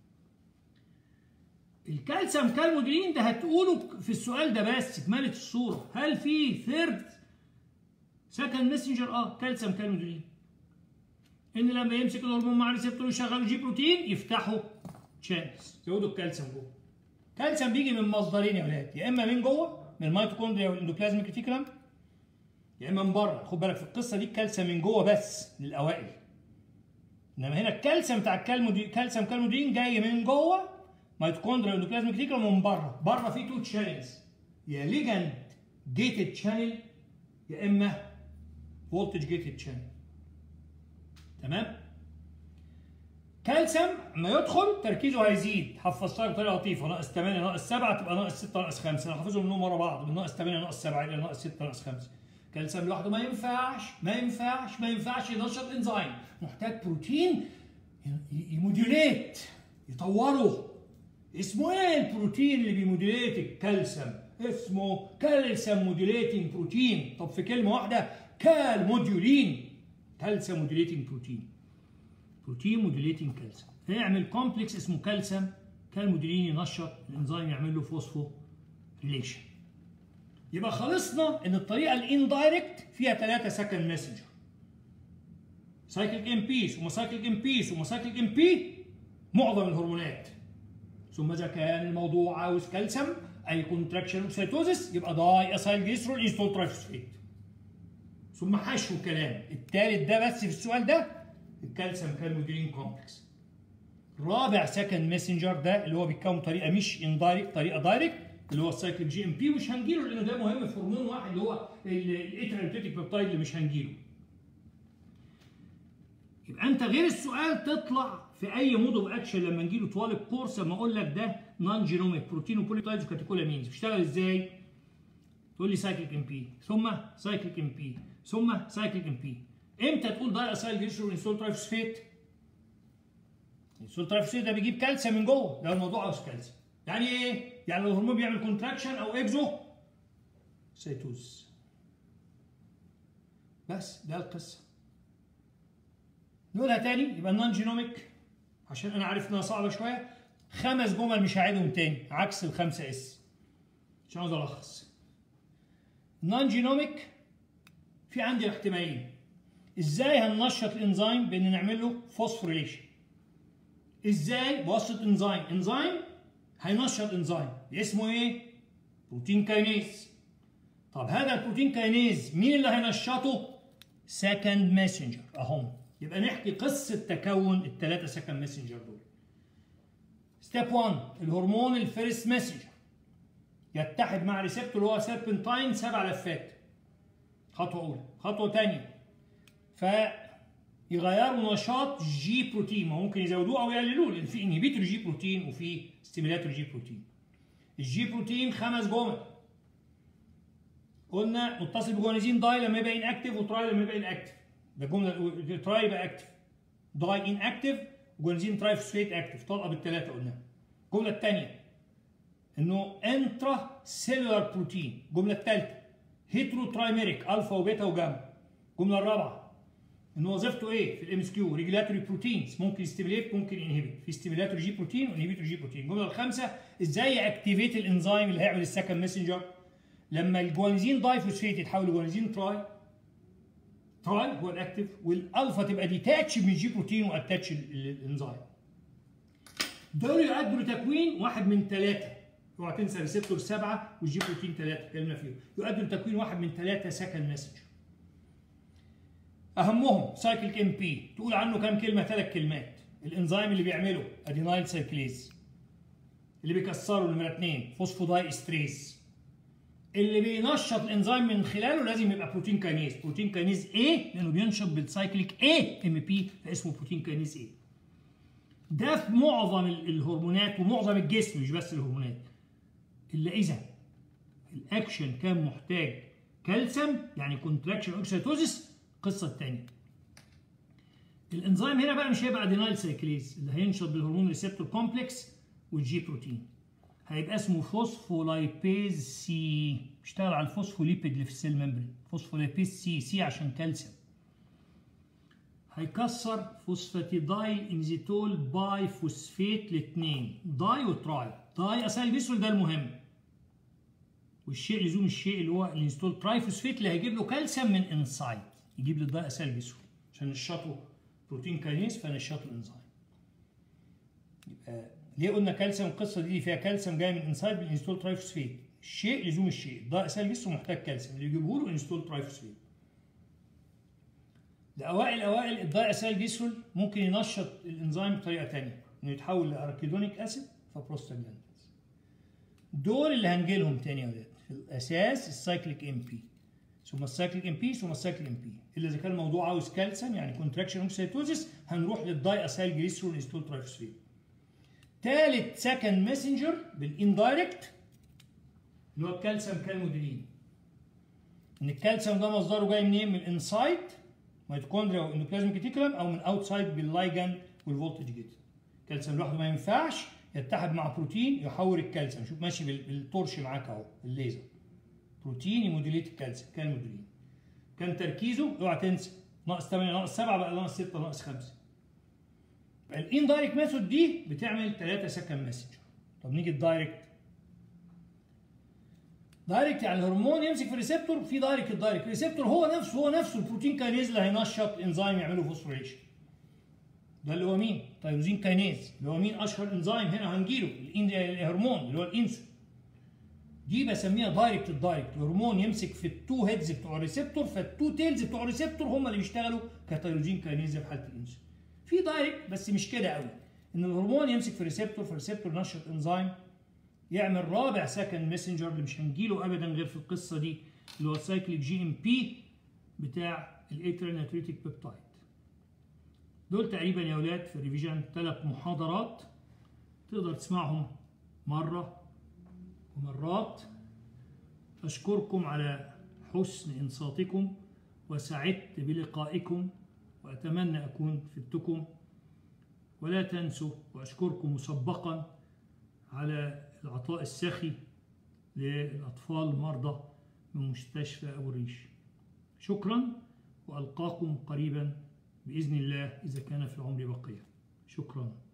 [SPEAKER 1] الكالسيوم كالمودرين ده هتقوله في السؤال ده بس كمالة الصورة، هل في ثيرد سكند ماسنجر؟ اه كالسيوم كالمودرين. ان لما يمسك الهرمون مع ريسبتور يشغل جي بروتين يفتحوا تشانلز يزودوا الكالسيوم جوه. الكالسيوم بيجي من مصدرين يا ولاد يا اما من جوه من الميتوكوندريا والاندوبلازميك ريتيكولم يا اما من بره خد بالك في القصه دي الكالسيوم من جوه بس للاوائل. انما هنا الكالسيوم بتاع الكالمودين كالسيوم كالمودين جاي من جوه ميتوكوندريا والاندوبلازميك ريتيكولم من بره، بره في تو تشانلز يا ليجند جيتد شانل يا اما فولتج جيتد شانل. تمام كالسيوم ما يدخل تركيزه هيزيد حفظتها بطريقه لطيفه ناقص 8 ناقص 7 تبقى ناقص 6 ناقص 5 انا حافظهم منهم ورا بعض من ناقص 8 ناقص 7 الى ناقص 6 ناقص 5 كالسيوم لوحده ما ينفعش ما ينفعش ما ينفعش ينشط انزيم محتاج بروتين يموديوليت يطوره اسمه ايه البروتين اللي بيموديوليت الكالسيوم اسمه كالسيوم موديوليتنج بروتين طب في كلمه واحده كالموديولين كالسيوم موديوليتنج بروتين بروتين موديوليتنج كالسيوم فيعمل كومبلكس اسمه كالسيوم كالموديولين ينشط الانزيم يعمل له فوسفو ريليشن يبقى خلصنا ان الطريقه الاندايركت فيها ثلاثه سكند ماسنجر سايكليك ام بيس ومسايكليك ام بيس ومسايكليك ام بي معظم الهرمونات ثم اذا كان الموضوع عاوز كالسيوم اي كونتراكشن اوكسيتوزيس يبقى داي اسايل جليسرول انستول ترايفوسفيت ثم حشو كلام الثالث ده بس في السؤال ده الكالسيوم كالمودرين كومبلكس رابع سكند ماسنجر ده اللي هو بيتكون طريقه مش اندايركت طريقه دايركت اللي هو السايكليك جي ام بي مش هنجيله لانه ده مهم في هرمون واحد اللي هو الاتريوتيك بيبتايد اللي مش هنجيله يبقى انت غير السؤال تطلع في اي مود اوف اكشن لما نجيله طوال الكورس لما اقول لك ده نون جينوميك بروتين وبوليبتايدز وكاتيكولامينز بيشتغل ازاي؟ تقول لي سايكليك ام بي ثم سايكليك ام بي ثم سايكليك ام بي امتى تقول ده اسايل جليسرول انسول ترايفوسفيت؟ الانسول ترايفوسفيت ده بيجيب كالسيوم من جوه ده الموضوع عاوز كالسيوم يعني ايه؟ يعني لو الهرمون بيعمل كونتراكشن او اكزو سيتوز بس ده القصه نقولها تاني يبقى النون جينوميك عشان انا عارف انها صعبه شويه خمس جمل مش هعيدهم تاني عكس الخمسه اس عشان عاوز الخص النون جينوميك في عندي احتمالين ازاي هننشط الانزيم بان نعمل له فوسفوريليشن ازاي بواسطه انزيم انزيم هينشط انزيم اسمه ايه بروتين كاينيز طب هذا البروتين كاينيز مين اللي هينشطه سكند ماسنجر اهم يبقى نحكي قصه تكون الثلاثه سكند ماسنجر دول ستيب 1 الهرمون الفيرست ماسنجر يتحد مع ريسبتور اللي هو سيربنتاين سبع لفات خطوه اولى خطوه ثانيه فيغيروا نشاط جي بروتين ما ممكن يزودوه او يقللوه لان في انهبيتور جي بروتين وفي ستيميلاتور جي بروتين الجي بروتين خمس جمل قلنا متصل بجوانزين داي لما يبقى ان اكتف وتراي لما يبقى ان اكتف ده الجمله تراي يبقى اكتف داي ان اكتف وجوانزين ترايفوسفيت اكتف طلقه بالثلاثه قلنا الجمله الثانيه انه انترا سيلولار بروتين الجمله الثالثه هيترو ترايميريك الفا وبيتا وجاما الجمله الرابعه ان وظيفته ايه في الام اس كيو ريجولاتوري بروتينز ممكن يستيميليت ممكن ينهبت في ستيميلاتور جي بروتين وانهبيتور جي بروتين الجمله الخامسه ازاي اكتيفيت الانزيم اللي هيعمل السكند ماسنجر لما الجوانزين دايفوسفيت يتحول لجوانزين تراي تراي هو الاكتف والالفا تبقى ديتاتش من جي بروتين واتاتش الانزيم دول يؤدوا لتكوين واحد من ثلاثه اوعى تنسى ريسبتور سبعه والجي بروتين ثلاثه اتكلمنا فيهم يؤدوا لتكوين واحد من ثلاثه سكند ماسنجر اهمهم سايكليك ام بي تقول عنه كام كلمه ثلاث كلمات الانزيم اللي بيعمله ادينايل سايكليز اللي بيكسره نمره اثنين فوسفوداي استريز اللي بينشط الانزيم من خلاله لازم يبقى بروتين كاينيز بروتين كاينيز A لانه بينشط بالسايكليك A ام بي فاسمه بروتين كاينيز A ده في معظم الهرمونات ومعظم الجسم مش بس الهرمونات الا اذا الاكشن كان محتاج كالسيوم يعني كونتراكشن اوكسيتوزيس القصه الثانيه الانزيم هنا بقى مش هيبقى ادينايل سايكليز اللي هينشط بالهرمون ريسبتور كومبلكس والجي بروتين هيبقى اسمه فوسفولايبيز سي بيشتغل على الفوسفوليبيد اللي في السيل ممبرين فوسفولايبيز سي سي عشان كالسيوم هيكسر فوسفاتيدايل انزيتول باي فوسفيت الاثنين داي وتراي داي اسايل بيسول ده المهم والشيء لزوم الشيء اللي هو الانزيتول تراي فوسفيت اللي هيجيب له كالسيوم من انسايد يجيب لي الداي اسايل بيسول عشان نشطه بروتين كاينيز فنشطه الانزيم يبقى ليه قلنا كالسيوم القصه دي فيها كالسيوم جاي من انسايد بالانستول ترايفوسفيت الشيء لزوم الشيء ده اسال بس محتاج كالسيوم اللي يجيبه له انستول ترايفوسفيت لاوائل اوائل الداي اسال جيسول ممكن ينشط الانزيم بطريقه ثانيه انه يتحول لاركيدونيك اسيد فبروستاجلاندينز دول اللي هنجي لهم تاني يا ولاد في الاساس السايكليك ام بي ثم السايكليك ام بي ثم السايكليك ام بي الا اذا كان الموضوع عاوز كالسيوم يعني كونتراكشن اوكسيتوزيس هنروح للداي اسايل جليسرول انستول ترايفوسفيت ثالث سكند ماسنجر بالاندايركت اللي هو الكالسيوم كالمودرين ان الكالسيوم ده مصدره جاي منين من الانسايد ميتوكوندريا واندوبلازميك ريتيكولم او من اوتسايد باللايجند والفولتج جيت الكالسيوم لوحده ما ينفعش يتحد مع بروتين يحول الكالسيوم شوف ماشي بالتورش معاك اهو الليزر بروتين يموديليت الكالسيوم كالمودرين كان تركيزه اوعى تنسى ناقص 8 ناقص 7 بقى ناقص 6 ناقص 5 الاندايركت ميثود دي بتعمل 3 سكند ماسنجر طب نيجي الدايركت دايركت يعني الهرمون يمسك في الريسبتور في دايركت الدايركت الريسبتور هو نفسه هو نفسه البروتين كاينيز اللي هينشط انزيم يعمله فوسفوريشن ده اللي هو مين؟ تايروزين كاينيز اللي هو مين اشهر انزيم هنا هنجيله الهرمون اللي هو الانسولين دي بسميها دايركت الدايركت الهرمون يمسك في التو هيدز بتوع الريسبتور فالتو تيلز بتوع الريسبتور هم اللي بيشتغلوا كتايروزين كاينيز في حاله الانسولين في دايركت بس مش كده قوي ان الهرمون يمسك في الريسبتور فالريسبتور نشط انزيم يعمل رابع سكند ماسنجر اللي مش هنجيله ابدا غير في القصه دي اللي هو السايكليك جي ام بي بتاع الاتريال ناتريتيك بيبتايد دول تقريبا يا اولاد في الريفيجن ثلاث محاضرات تقدر تسمعهم مره ومرات اشكركم على حسن انصاتكم وسعدت بلقائكم واتمنى اكون فدتكم ولا تنسوا واشكركم مسبقا على العطاء السخي للأطفال المرضى من مستشفى أبو الريش شكرا وألقاكم قريبا بإذن الله إذا كان في العمر بقية شكرا